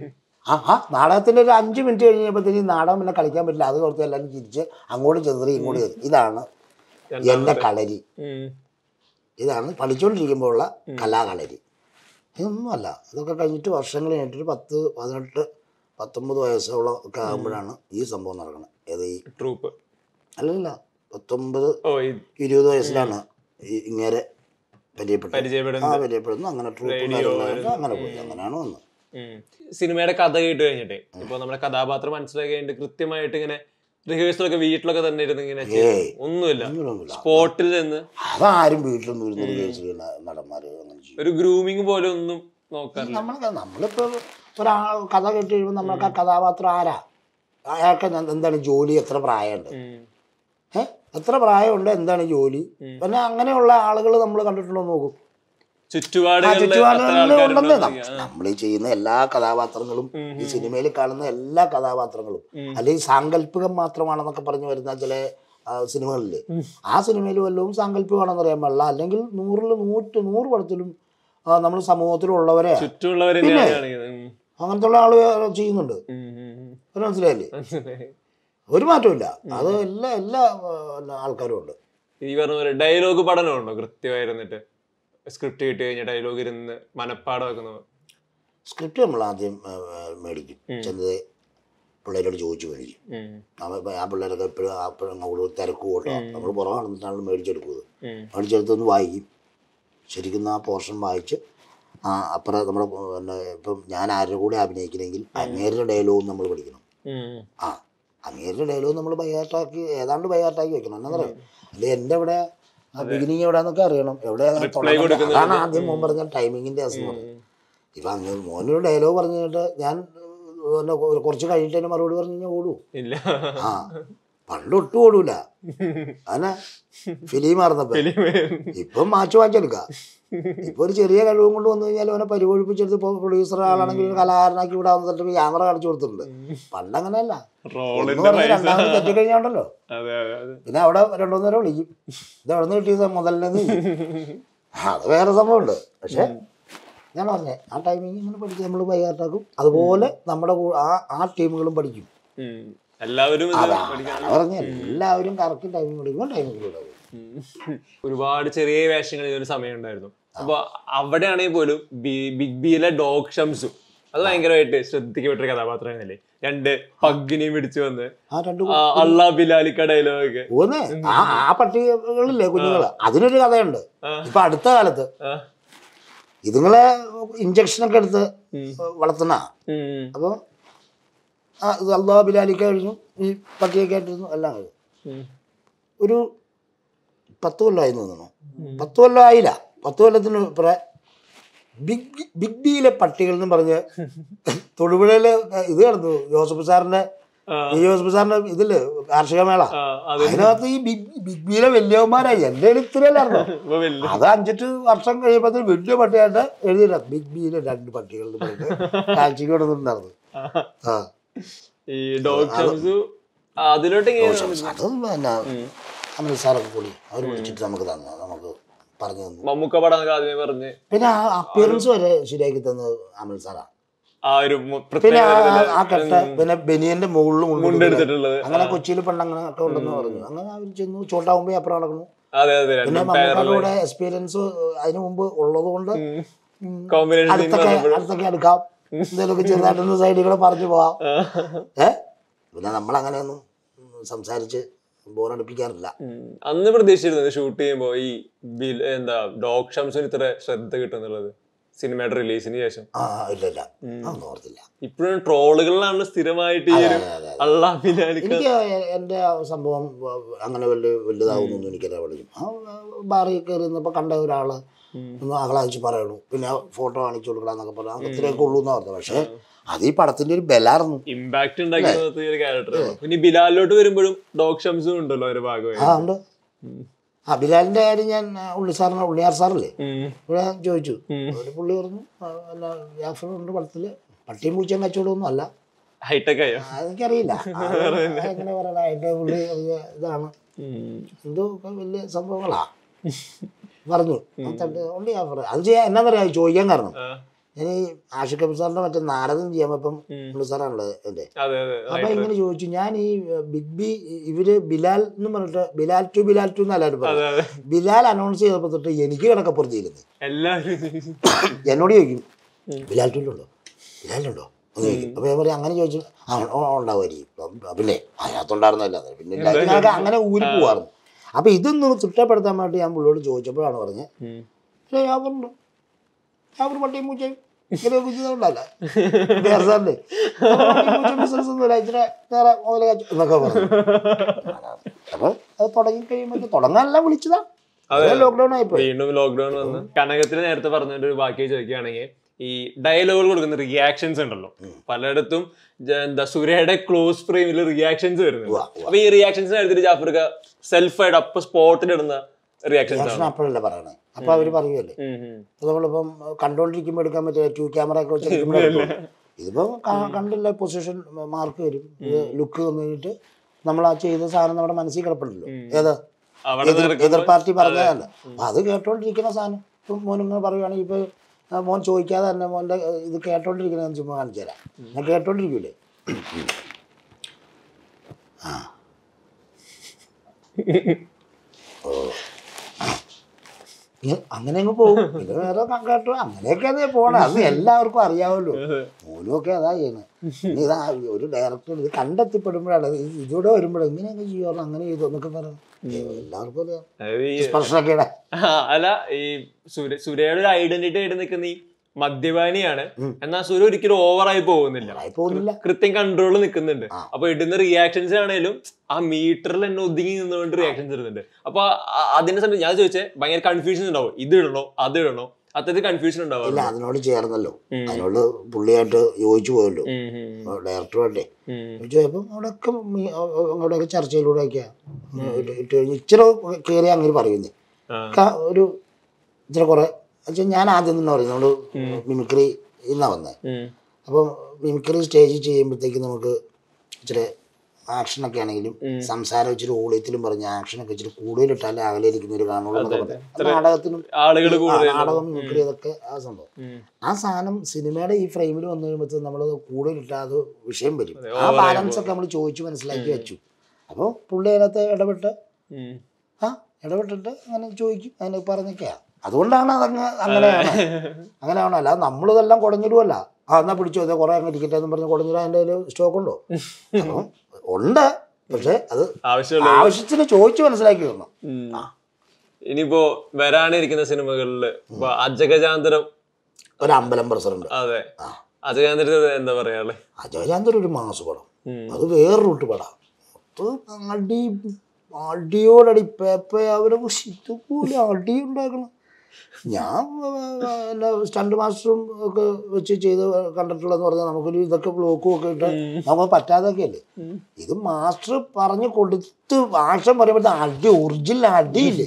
ആ ആ നാടകത്തിന്റെ ഒരു അഞ്ച് മിനിറ്റ് കഴിഞ്ഞപ്പോഴത്തേക്ക് ഈ നാടകം പിന്നെ കളിക്കാൻ പറ്റില്ല അത് കുറച്ച് എല്ലാവരും ചിരിച്ച് അങ്ങോട്ട് ചെന്നറി ഇങ്ങോട്ട് ചെറി ഇതാണ് എൻ്റെ കളരി ഉം. ഇതാണ് പഠിച്ചുകൊണ്ടിരിക്കുമ്പോഴുള്ള കലാകളരി ഇതൊന്നുമല്ല ഇതൊക്കെ കഴിഞ്ഞിട്ട് വർഷങ്ങൾ കഴിഞ്ഞിട്ട് പത്ത് പതിനെട്ട് പത്തൊമ്പത് വയസ്സോളം ഒക്കെ ആകുമ്പോഴാണ് ഈ സംഭവം നടക്കുന്നത് ഏത് ഈ ട്രൂപ്പ് അല്ലല്ല പത്തൊമ്പത് ഓ ഈ ഇരുപത് വയസ്സിലാണ് ഈ ഇങ്ങനെ പരിചയപ്പെട്ടത് ആ പരിചയപ്പെടുന്നത് പരിചയപ്പെടുന്നു അങ്ങനെ ട്രൂപ്പും കാര്യങ്ങളായിട്ട് അങ്ങനെ പോയി അങ്ങനെയാണ് വന്നത് ഉം. സിനിമയുടെ കഥ കേട്ട് കഴിഞ്ഞിട്ട് ഇപ്പൊ നമ്മുടെ കഥാപാത്രം മനസ്സിലാക്കി കഴിഞ്ഞിട്ട് കൃത്യമായിട്ട് ഇങ്ങനെ റിഹേഴ്സലൊക്കെ വീട്ടിലൊക്കെ തന്നെ ഇരുന്ന് ഇങ്ങനെ ചെയ്യും. ഏയ് ഒന്നുമില്ല അങ്ങനെയൊന്നുമില്ല സ്പോട്ടിൽ നിന്ന് അതാരും വീട്ടിലൊന്നും ഇരുന്നൊരു കേസ് ചെയ്യുന്ന നടന്മാര് അങ്ങനെ ചെയ്യും ഒരു ഗ്രൂമിങ് പോലെ ഒന്നും നോക്കാറില്ല നമ്മൾ നമ്മളിപ്പോൾ ഒരാൾ കഥ കേട്ട് കഴിയുമ്പോൾ നമ്മൾക്ക് ആ കഥാപാത്രം ആരാ അയാൾക്ക് എന്ത് എന്താണ് ജോലി എത്ര പ്രായമുണ്ട് ഉം. ഏഹ് എത്ര പ്രായമുണ്ട് എന്താണ് ജോലി പിന്നെ അങ്ങനെയുള്ള ആളുകൾ നമ്മൾ കണ്ടിട്ടുണ്ടോ എന്ന് നോക്കും ആ ചുറ്റുപാടുകളിൽ അത്ര ചുറ്റുപാടുകളിൽ ആൾക്കാരുണ്ടോ ഉണ്ടെന്ന് നമ്മൾ ഈ ചെയ്യുന്ന എല്ലാ കഥാപാത്രങ്ങളും ഈ സിനിമയിൽ കാണുന്ന എല്ലാ കഥാപാത്രങ്ങളും അല്ലെങ്കിൽ സാങ്കല്പികം മാത്രമാണെന്നൊക്കെ പറഞ്ഞു വരുന്ന ചില ആ, സിനിമകളില്ലേ ആ സിനിമയിൽ വല്ലതും സാങ്കല്പികമാണെന്ന് അറിയാൻ പാടില്ല അല്ലെങ്കിൽ നൂറിൽ നൂറ്റ് നൂറ് പടത്തിലും നമ്മൾ സമൂഹത്തിലുള്ളവരെ ചുറ്റുമുള്ളവർ തന്നെയാണ് കാണിക്കുന്നത് ഉം. അങ്ങനത്തെ ഉള്ള ആള് ചെയ്യുന്നുണ്ട് ഉം, ഉം, ഉം. ഒരു മനസ്സിലായില്ലേ മനസ്സിലായി. ഒരു മാറ്റമില്ല അത് എല്ലാ എല്ലാ ആ, ആൾക്കാരും ഉണ്ട് ഈ പറഞ്ഞ പോലെ ഡയലോഗ് പഠനമുണ്ടോ കൃത്യമായിരുന്നിട്ട് സ്ക്രിപ്റ്റ് കിട്ടി കഴിഞ്ഞ ഡയലോഗ് ഇരുന്ന് മനപ്പാടം വെക്കുന്നത് സ്ക്രിപ്റ്റ് നമ്മൾ ആദ്യം ആ, ആ, മേടിക്കും ചെന്നത് പിള്ളേരോട് ചോദിച്ചു മേടിക്കും ഉം. അവ ആ പിള്ളേരൊക്കെ എപ്പോഴും അപ്പോഴും കൂടുതൽ തിരക്ക് കൂട്ടോ നമ്മൾ പുറകെ നടന്നിട്ടാണ് മേടിച്ചെടുക്കുന്നത് ഉം. മേടിച്ചെടുത്തൊന്ന് വായിക്കും ശരിക്കും ആ പോർഷൻ വായിച്ച് ആ അപ്പുറം നമ്മുടെ പിന്നെ ഇപ്പം ഞാൻ ആരുടെ കൂടെ അഭിനയിക്കണമെങ്കിൽ അങ്ങേരുടെ ഡയലോഗ് നമ്മൾ പഠിക്കണം ഉം. ആ അങ്ങേരുടെ ഡയലോഗ് നമ്മൾ ബൈഹാർട്ടാക്കി ഏതാണ്ട് ബൈഹാർട്ടാക്കി വെക്കണം എന്നറിയാം അല്ലെ എൻ്റെ ഇവിടെ ബിഗിനിങ് എവിടെയാന്നൊക്കെ അറിയണം എവിടെ കൊടുക്കുന്നത് അതാണ് ആദ്യം മോൻ പറഞ്ഞ ടൈമിങ്ങിൻ്റെ അസുഖം ഇപ്പം അങ്ങ് മോനൊരു ഡയലോഗ് പറഞ്ഞു കഴിഞ്ഞിട്ട് ഞാൻ ഏർ, പിന്നെ കുറച്ച് കഴിഞ്ഞിട്ട് അതിന് മറുപടി പറഞ്ഞു കഴിഞ്ഞാൽ ഓടൂ ഇല്ല ആ പണ്ട് ഒട്ടും ഓടൂല അങ്ങനെ ഫിലിം മാറുന്നപ്പോ ഇപ്പം മാച്ച് വാങ്ങിച്ചെടുക്കാം ഇപ്പൊ ഒരു ചെറിയ കഴിവും കൊണ്ട് വന്നു കഴിഞ്ഞാൽ അവനെ പരിപോഴിപ്പിച്ചെടുത്ത് ഇപ്പോൾ പ്രൊഡ്യൂസർ ആളാണെങ്കിൽ ഒരു കലാകാരനാക്കി ഇവിടെ വന്ന് തട്ടിപ്പ് ക്യാമറ കാണിച്ചു കൊടുത്തിട്ടുണ്ട് പണ്ട് അങ്ങനെയല്ല ഒന്ന് റോളിന്റെ പറഞ്ഞ് പൈസ രണ്ടാമത് തെറ്റി കഴിഞ്ഞാണ്ടല്ലോ അതെ അതെ അതെ പിന്നെ അവിടെ രണ്ടു നേരം വിളിക്കും ഇത് എവിടെ നിന്ന് കിട്ടിയത് മുതലെന്ന് അത് വേറെ സംഭവമുണ്ട് പക്ഷെ ഞാൻ പറഞ്ഞേ ആ ടൈമിങ് ഇങ്ങനെ പഠിക്കും നമ്മൾ ബൈഹാർട്ടാക്കും അതുപോലെ നമ്മുടെ കൂ- ആ ആ ടീമുകളും പഠിക്കും ഉം. എല്ലാവരും ഇത് അതാ പഠിക്കാൻ അതാ പറഞ്ഞേ എല്ലാവരും കറക്റ്റ് ടൈമിങ് പഠിക്കുമ്പോൾ ടൈമിങ് വിടും ഉം. ഒരുപാട് ചെറിയ വേഷങ്ങൾ ഒരു സമയം ഉണ്ടായിരുന്നു അപ്പൊ അവിടെയാണെങ്കിൽ പോലും ബി- ബിഗ് ബിയിലെ ഡോഗ് ഷംസു അത് ഭയങ്കരമായിട്ട് ശ്രദ്ധിക്കപ്പെട്ട കഥാപാത്രമാണല്ലേ രണ്ട് പഗ്ഗിനെയും പിടിച്ചു വന്ന് ആ രണ്ട് ആ അള്ളാ ബിലാലിക്ക ഡയലോഗ് ഓന്നേ ആ ആ പട്ടികളില്ലേ കുഞ്ഞുങ്ങള് അതിനൊരു കഥയുണ്ട് ആ. ഇപ്പൊ അടുത്ത കാലത്ത് ഇതുങ്ങളെ ഇഞ്ചക്ഷനൊക്കെ എടുത്ത് വളർത്തുന്ന അപ്പോൾ ആ ഇത് അള്ളാഹ് ബിലാലിക്ക കഴിഞ്ഞു ഈ പട്ടിയൊക്കെ ആയിട്ടിരുന്നു എല്ലാം കഴിഞ്ഞു ഒരു പത്ത് കൊല്ലമായി തോന്നുന്നു പത്ത് കൊല്ലം ആയില്ല പത്ത് കൊല്ലത്തിന് ഇപ്പറേ ബിഗ് ബിഗ് ബിയിലെ പട്ടികൾ എന്ന് പറഞ്ഞ് തൊടുപുഴയില് ഇത് കിടന്നു ജോസഫ് സാറിന്റെ ഈ ജോസഫ് സാറിന്റെ ഇതില് കാർഷിക മേള അത് അതിനകത്ത് ഈ ബിഗ് ബിഗ് ബിയിലെ വലിയവന്മാരായി എൻ്റെ കയ്യിൽ ഇത്രയല്ലായിരുന്നോ ഇപ്പൊ വലുത് അത് അഞ്ചെട്ട് വർഷം കഴിയുമ്പോൾ വലിയ പട്ടിയായിട്ട് എഴുതിയില്ല ബിഗ് ബിയിലെ രണ്ട് പട്ടികൾ എന്ന് പറഞ്ഞിട്ട് കാഴ്ചക്ക് കൊടുത്തിട്ടുണ്ടായിരുന്നു ആ ഈ ഡോഗ് ഷംസു അതിലോട്ട് ഇങ്ങനെ അത് പിന്നെ അമൃത് സാറൊക്കെ കൂടി അവർ വിളിച്ചിട്ട് നമുക്ക് തന്നു നമുക്ക് പറഞ്ഞു തന്നു മമ്മൂക്ക പടം എന്നൊക്കെ ആദ്യമേ പറഞ്ഞ് പിന്നെ ആ അപ്പിയറൻസ് വരെ ശരിയാക്കി തന്നത് അമൽ സാറാ ആ ഒരു മു- പിന്നെ പ്രത്യേക ആ- ആ കെട്ട പിന്നെ ബനിയന്റെ മുകളിൽ മുണ്ടെടുത്തിട്ടുള്ളത് അങ്ങനെ കൊച്ചിയിൽ പണ്ട് അങ്ങനെ ഒക്കെ ഉണ്ടെന്ന് പറഞ്ഞു അങ്ങനെ അവർ ചെന്നു ചോട്ടാവുമ്പോ അപ്പുറം നടക്കുന്നു അതെ അതെ പിന്നെ രണ്ടും മമ്മൂക്കാരുടെ കൂടെ എക്സ്പീരിയൻസ് അതിനു മുമ്പ് ഉള്ളത് കൊണ്ട് ഉം, കോമ്പിനേഷൻ അടുത്തൊക്കെ അടുത്തൊക്കെ എടുക്കാം എന്തെങ്കിലുമൊക്കെ ചെറുതായിട്ടൊന്ന് സൈഡിൽ കൂടെ പറഞ്ഞു പോവാം ഏ പിന്നെ നമ്മളങ്ങനെയൊന്നും സംസാരിച്ച് ബോറടിപ്പിക്കാറില്ല ഉം. അന്ന് പ്രതീക്ഷിച്ചിരുന്നത് ഷൂട്ട് ചെയ്യുമ്പോ ഈ ബിൽ- എന്താ ഡോഗ് ഷംസിന് ഇത്ര ശ്രദ്ധ കിട്ടുന്നുള്ളത് സിനിമയുടെ റിലീസിന് ശേഷം ആ ഇല്ല ഇല്ല അതൊന്നും ഓർത്തില്ല ഇപ്പോഴും ട്രോളുകളിലാണ് സ്ഥിരമായിട്ട് ഈ ഒരു അതെ, അതെ, അതെ. അള്ള ബിലാലിക്ക എനിക്ക് എൻ്റെ ആ സംഭവം വ- അങ്ങനെ വലിയ വലുതാവുന്നൊന്നും എനിക്കറിയാൻ പഠിക്കും ആ ബാറിൽ കയറി നിന്നപ്പോൾ കണ്ട ഒരാൾ ഒന്ന് ആഹ്ലാദിച്ച് പറയണു പിന്നെ ഫോട്ടോ കാണിച്ചു കൊടുക്കണമെന്നൊക്കെ പറഞ്ഞു അത്രയൊക്കെ ഉള്ളൂ എന്നാ പറഞ്ഞത് പക്ഷേ അത് ഈ പടത്തിൻ്റെ ഒരു ബലായിരുന്നു ഇമ്പാക്ട് ഉണ്ടാക്കിയത് ഈ ഒരു ക്യാരക്ടറാണ് പിന്നെ ഈ ബിലാലിലോട്ട് വരുമ്പോഴും ഡോഗ് ഷംസും ഉണ്ടല്ലോ ഒരു ഭാഗമായി ആ ഉണ്ട് ആ ബിലാലിൻ്റെ കാര്യം ഞാൻ ആ, ഉള്ളി സാറിന് ഉള്ളിയാർ സാറല്ലേ ഉം. ഇവിടെ ഞാൻ ചോദിച്ചു ഒരു പുള്ളി പറഞ്ഞു ആ, അല്ല ജാഫർ ഉണ്ട് പടത്തിൽ പട്ടിയും പൂച്ചയും കച്ചവടമൊന്നും അല്ല ഹൈടെക് ആയോ ആ, എനിക്കറിയില്ല അത് എങ്ങനെ പറയണ അതിൻ്റെ പുള്ളി അത് ഇതാണ് ഉം. എന്തോ ഒക്കെ വലിയ സംഭവങ്ങളാ പറഞ്ഞു ഉണ്ട് ജാഫർ അത് ചെയ്യാൻ എന്നാന്നറിയാം ചോദിക്കാൻ കാരണം ആ, ഞാൻ ഈ ആഷിഖ് കബീർ സാറിന്റെ മറ്റേ നാരദം ചെയ്യുമ്പോൾ ഇപ്പം പുള്ളി സാറാണുള്ളത് എൻ്റെ അതെ അതെ അപ്പൊ ഇങ്ങനെ ചോദിച്ചു ഞാൻ ഈ ബിഗ് ബി ഇവര് ബിലാൽ എന്ന് പറഞ്ഞിട്ട് ബിലാൽ ടു ബിലാൽ ടു എന്നല്ലാരും അതെ പറഞ്ഞു അതെ ബിലാൽ അനൗൺസ് ചെയ്തപ്പോൾ തൊട്ട് എനിക്ക് കിടക്കപ്പുറത്തിരുന്നു എല്ലാവരും എന്നോട് ചോദിക്കും ബിലാൽ ടൂലുണ്ടോ ബിലാലുണ്ടോ എന്ന് ചോദിക്കും അപ്പൊ ഞാൻ പറയും അങ്ങനെ ചോദിച്ചു ആ ഉ- ഉണ്ടാവുമായിരിക്കും അപ്പൊ പിന്നെ അതിനകത്തുണ്ടായിരുന്നല്ല പിന്നെ ഇല്ല. ഇതിനൊക്കെ അങ്ങനെ ഊരി പോവാറുണ്ട് അപ്പൊ ഇതൊന്ന് തിട്ടപ്പെടുത്താൻ വേണ്ടി ഞാൻ പുള്ളിയോട് ചോദിച്ചപ്പോഴാണ് പറഞ്ഞത് ഉം. "ഏ, യാതൊരുണ്ട് യാതൊരു പട്ടിയും പൂച്ചയും ഇങ്ങനെ കുഞ്ഞുങ്ങളുണ്ടല്ല സാറിന്റെ ബിസിനസ് ഒന്നുമില്ല ഇച്ചിരി നേരെ മുതൽ കച്ചു എന്നൊക്കെ പറഞ്ഞു അപ്പൊ അത് തുടങ്ങി കഴിയുമ്പോൾ തുടങ്ങാനല്ല വിളിച്ചതാ ലോക്ക്ഡൌൺ ആയിപ്പോയി വീണ്ടും ലോക്ക്ഡൌൺ വന്ന് കനകത്തിന് നേരത്തെ പറഞ്ഞതിന്റെ ഒരു ബാക്കി ചോദിക്കുകയാണെങ്കിൽ ഈ ഡയലോഗുകൾ കൊടുക്കുന്ന റിയാക്ഷൻസ് ഉണ്ടല്ലോ പലയിടത്തും ജ- എന്താ സൂര്യയുടെ ക്ലോസ് ഫ്രെയിമിൽ റിയാക്ഷൻസ് വരുന്നുണ്ട് ഉവ്വ, അപ്പൊ ഈ റിയാക്ഷൻസ് എടുത്തിട്ട് ജാഫർക്ക സെൽഫായിട്ട് അപ്പൊ സ്പോട്ടിൽ ഇടുന്ന റിയാക്ഷൻസ് ഭക്ഷണം അപ്പോഴല്ലേ പറയണേ അപ്പൊ അവര് പറയുമല്ലേ ആണ് ഇപ്പൊ നമ്മളിപ്പം കണ്ടോണ്ടിരിക്കുമ്പോൾ എടുക്കാൻ പറ്റിയ ടു ക്യാമറ ഒക്കെ വെച്ച് എടുക്കുമ്പോൾ എടുക്കുള്ളൂ. ഇതിപ്പം കാ- കണ്ടില്ല പൊസിഷൻ മാർക്ക് വരും ലുക്ക് വന്നു കഴിഞ്ഞിട്ട് നമ്മൾ ആ ചെയ്ത സാധനം നമ്മുടെ മനസ്സിൽ കിടപ്പുണ്ടല്ലോ ഏത് അവിടെ എതിർ എതിർ പാർട്ടി പറഞ്ഞതല്ല അപ്പൊ അത് കേട്ടോണ്ടിരിക്കുന്ന സാധനം ഇപ്പം മോൻ ഇങ്ങനെ പറയുവാണെങ്കിൽ ഇപ്പൊ ആ, മോൻ ചോദിക്കാതെ തന്നെ മോൻ്റെ ഏഹ്, ഇത് കേട്ടോണ്ടിരിക്കണമെന്ന് ചുമ്മാ കാണിച്ചു തരാം ഞാൻ കേട്ടോണ്ടിരിക്കൂലേ ആ ഓ ഇങ്ങ- അങ്ങനെ അങ്ങ് പോകും പിന്നെ വേറെ ക- കേട്ടോ അങ്ങനെയൊക്കെ അതേ പോണേ അത് എല്ലാവർക്കും അറിയാമല്ലോ മോനുമൊക്കെ അതാ ചെയ്യുന്നത് ഇനി ഇതാ ഒരു ഡയറക്ടർ ഇത് കണ്ടെത്തിപ്പെടുമ്പോഴാണ് ഇത് ഇതിലൂടെ വരുമ്പോഴേ ഇങ്ങനെയൊക്കെ ചെയ്യുമോ അങ്ങനെ ചെയ്തു എന്നൊക്കെ പറഞ്ഞു എല്ലാവർക്കും അറിയാം അതായത് ഈ സ്പർശനക്കേടാ ആ, അല്ല ഈ സൂര്യ സൂര്യയുടെ ഒരു ഐഡന്റിറ്റി ആയിട്ട് നിൽക്കുന്ന ഈ മദ്യപാനിയാണ് എന്നാൽ സൂര്യ ഒരിക്കലും ഓവറായി പോകുന്നില്ല ആയി പോകുന്നില്ല കൃത്യം കൺട്രോൾ നിൽക്കുന്നുണ്ട് അപ്പൊ ഇടുന്ന റിയാക്ഷൻസ് ആണെങ്കിലും ആ മീറ്ററിൽ തന്നെ ഒതുങ്ങി നിന്നുകൊണ്ട് റിയാക്ഷൻസ് ഇടുന്നുണ്ട് അപ്പൊ ആ- അതിനെ സംബന്ധിച്ച് ഞാൻ ചോദിച്ചേ ഭയങ്കര കൺഫ്യൂഷൻ ഉണ്ടാവും ഇത് ഇടണോ അത് ഇടണോ അത്തരത്തിൽ കൺഫ്യൂഷൻ ഉണ്ടാവും ഇല്ല അതിനോട് ചേർന്നല്ലോ അതിനോട് പുള്ളിയായിട്ട് യോജിച്ചു പോയല്ലോ ഡയറക്ടറുമായിട്ടേ യോജിച്ചു പോയപ്പം അവിടെയൊക്കെ മീ- അ- അ- അവിടെയൊക്കെ ചർച്ചയിലൂടെയൊക്കെയാ ഇട്ട് ഇട്ട് കഴിഞ്ഞ് ഇച്ചിരി കയറി അങ്ങനെ പറയുന്നേ ക- ഒരു ഇച്ചിരി കുറെ വെച്ചാൽ ഞാൻ ആദ്യം തന്നെ പറയും നമ്മൾ മിമിക്രി ഇന്നാ വന്നത് അപ്പം മിമിക്രി സ്റ്റേജിൽ ചെയ്യുമ്പോഴത്തേക്ക് നമുക്ക് ഇച്ചിരി ആക്ഷനൊക്കെ ആണെങ്കിലും സംസാരം ഇച്ചിരി ഊളിയത്തിലും പറഞ്ഞ ആക്ഷനൊക്കെ ഇച്ചിരി കൂടുതലിട്ടാലേ അകലിരിക്കുന്നവർ കാണുള്ളൂ എന്നൊക്കെ പറഞ്ഞു അത് നാടകത്തിനും ആളുകൾ ആ, കൂടുതൽ നാടകം മിമിക്രി അതൊക്കെ ആ സംഭവം ആ സാധനം സിനിമയുടെ ഈ ഫ്രെയിമിൽ വന്നു കഴിയുമ്പോഴത്തേക്ക് നമ്മൾ കൂടുതലിട്ടാൽ അത് വിഷയം വരും ആ ബാലൻസ് ഒക്കെ നമ്മൾ ചോദിച്ചു മനസ്സിലാക്കി വെച്ചു അപ്പോൾ പുള്ളി അതിനകത്ത് ഇടപെട്ട് ആ ഇടപെട്ടിട്ട് അങ്ങനെ ചോദിക്കും അങ്ങനെ പറഞ്ഞൊക്കെയാ അതുകൊണ്ടാണ് അതങ്ങ് അങ്ങനെയാണ് അങ്ങനെയാണോ അല്ലാതെ നമ്മളിതെല്ലാം കുടഞ്ഞിടുമല്ല ആ എന്നാ പിടിച്ചോ അതെ കുറെ അങ്ങ് ഇരിക്കട്ടെ എന്ന് പറഞ്ഞ് കുടഞ്ഞിടാൻ എൻ്റെ കയ്യിൽ സ്റ്റോക്ക് ഉണ്ടോ അപ്പം ഉണ്ട് പക്ഷെ അത് ആവശ്യമുള്ള ആവശ്യത്തിന് ചോദിച്ചു മനസ്സിലാക്കി തന്നു ഉം. ഇനിയിപ്പോ വരാനിരിക്കുന്ന സിനിമകളില് ഇപ്പൊ അജഗജാന്തരം ഒരു അമ്പലം പ്രസിഡന്റ് അതെ ആ. അജഗജാന്തരത്തിൽ എന്താ പറയാളെ അജയചാന്തർ ഒരു മാസ പടം ഉം. അത് വേറെ റൂട്ട് പടം അത് അടി അടിയോടടി പേപ്പ അവരെ ഇതുപോലെ അടി ഉണ്ടാക്കണം ഞാൻ എൻ്റെ സ്റ്റണ്ട് മാസ്റ്ററും ഒക്കെ വെച്ച് ചെയ്ത് കണ്ടിട്ടുള്ളതെന്ന് പറഞ്ഞാൽ നമുക്കൊരു ഇതൊക്കെ ബ്ലോക്കും ഒക്കെ ഇട്ട് നമുക്ക് പറ്റാതൊക്കെ അല്ലേ ഇത് മാസ്റ്റർ പറഞ്ഞ് കൊടുത്ത് ഭാഷം പറയുമ്പോഴത്തെ അടി ഒറിജിനൽ അടിയില്ലേ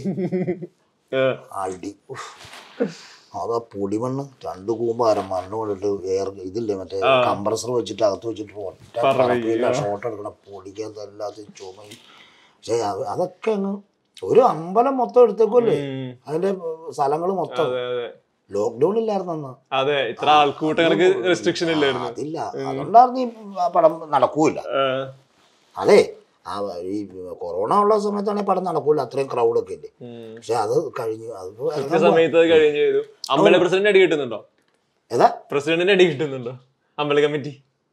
അടി ഉഫ്. അതാ പൊടിമണ്ണ് രണ്ട് കൂമ്പാരം മണ്ണ് കൊണ്ടിട്ട് എയർ ഇതില്ലേ മറ്റേ കംപ്രസർ വെച്ചിട്ട് അകത്ത് വെച്ചിട്ട് ഒറ്റ പറപ്പില്ല ഷോട്ട് എടുക്കണം പൊടിക്കാത്ത എല്ലാത്തും ചുമയും പക്ഷേ അത് അതൊക്കെ അങ്ങ് ഒരു അമ്പലം മൊത്തം എടുത്തേക്കുമല്ലേ അതിന്റെ സ്ഥലങ്ങൾ മൊത്തം അതെ അതെ ലോക്ക്ഡൌൺ ഇല്ലായിരുന്നു അന്ന് അതെ ഇത്ര ആൾക്കൂട്ടങ്ങൾക്ക് റെസ്ട്രിക്ഷൻ ഇല്ലായിരുന്നു അതില്ല അതുകൊണ്ടായിരുന്നു ഈ പടം നടക്കൂല ആ, അതെ ആ ഈ കൊറോണ ഉള്ള സമയത്താണെങ്കിൽ പടം നടക്കൂല അത്രയും ക്രൗഡൊക്കെ ഇല്ലേ ഉം. പക്ഷെ അത് കഴിഞ്ഞു അത് കൃത്യ സമയത്ത് അത് കഴിഞ്ഞ് ചെയ്തു അമ്പല പ്രസിഡന്റ് അടി കിട്ടുന്നുണ്ടോ ഏതാ പ്രസിഡന്റിന്റെ അടി കിട്ടുന്നുണ്ടോ അമ്പല കമ്മിറ്റി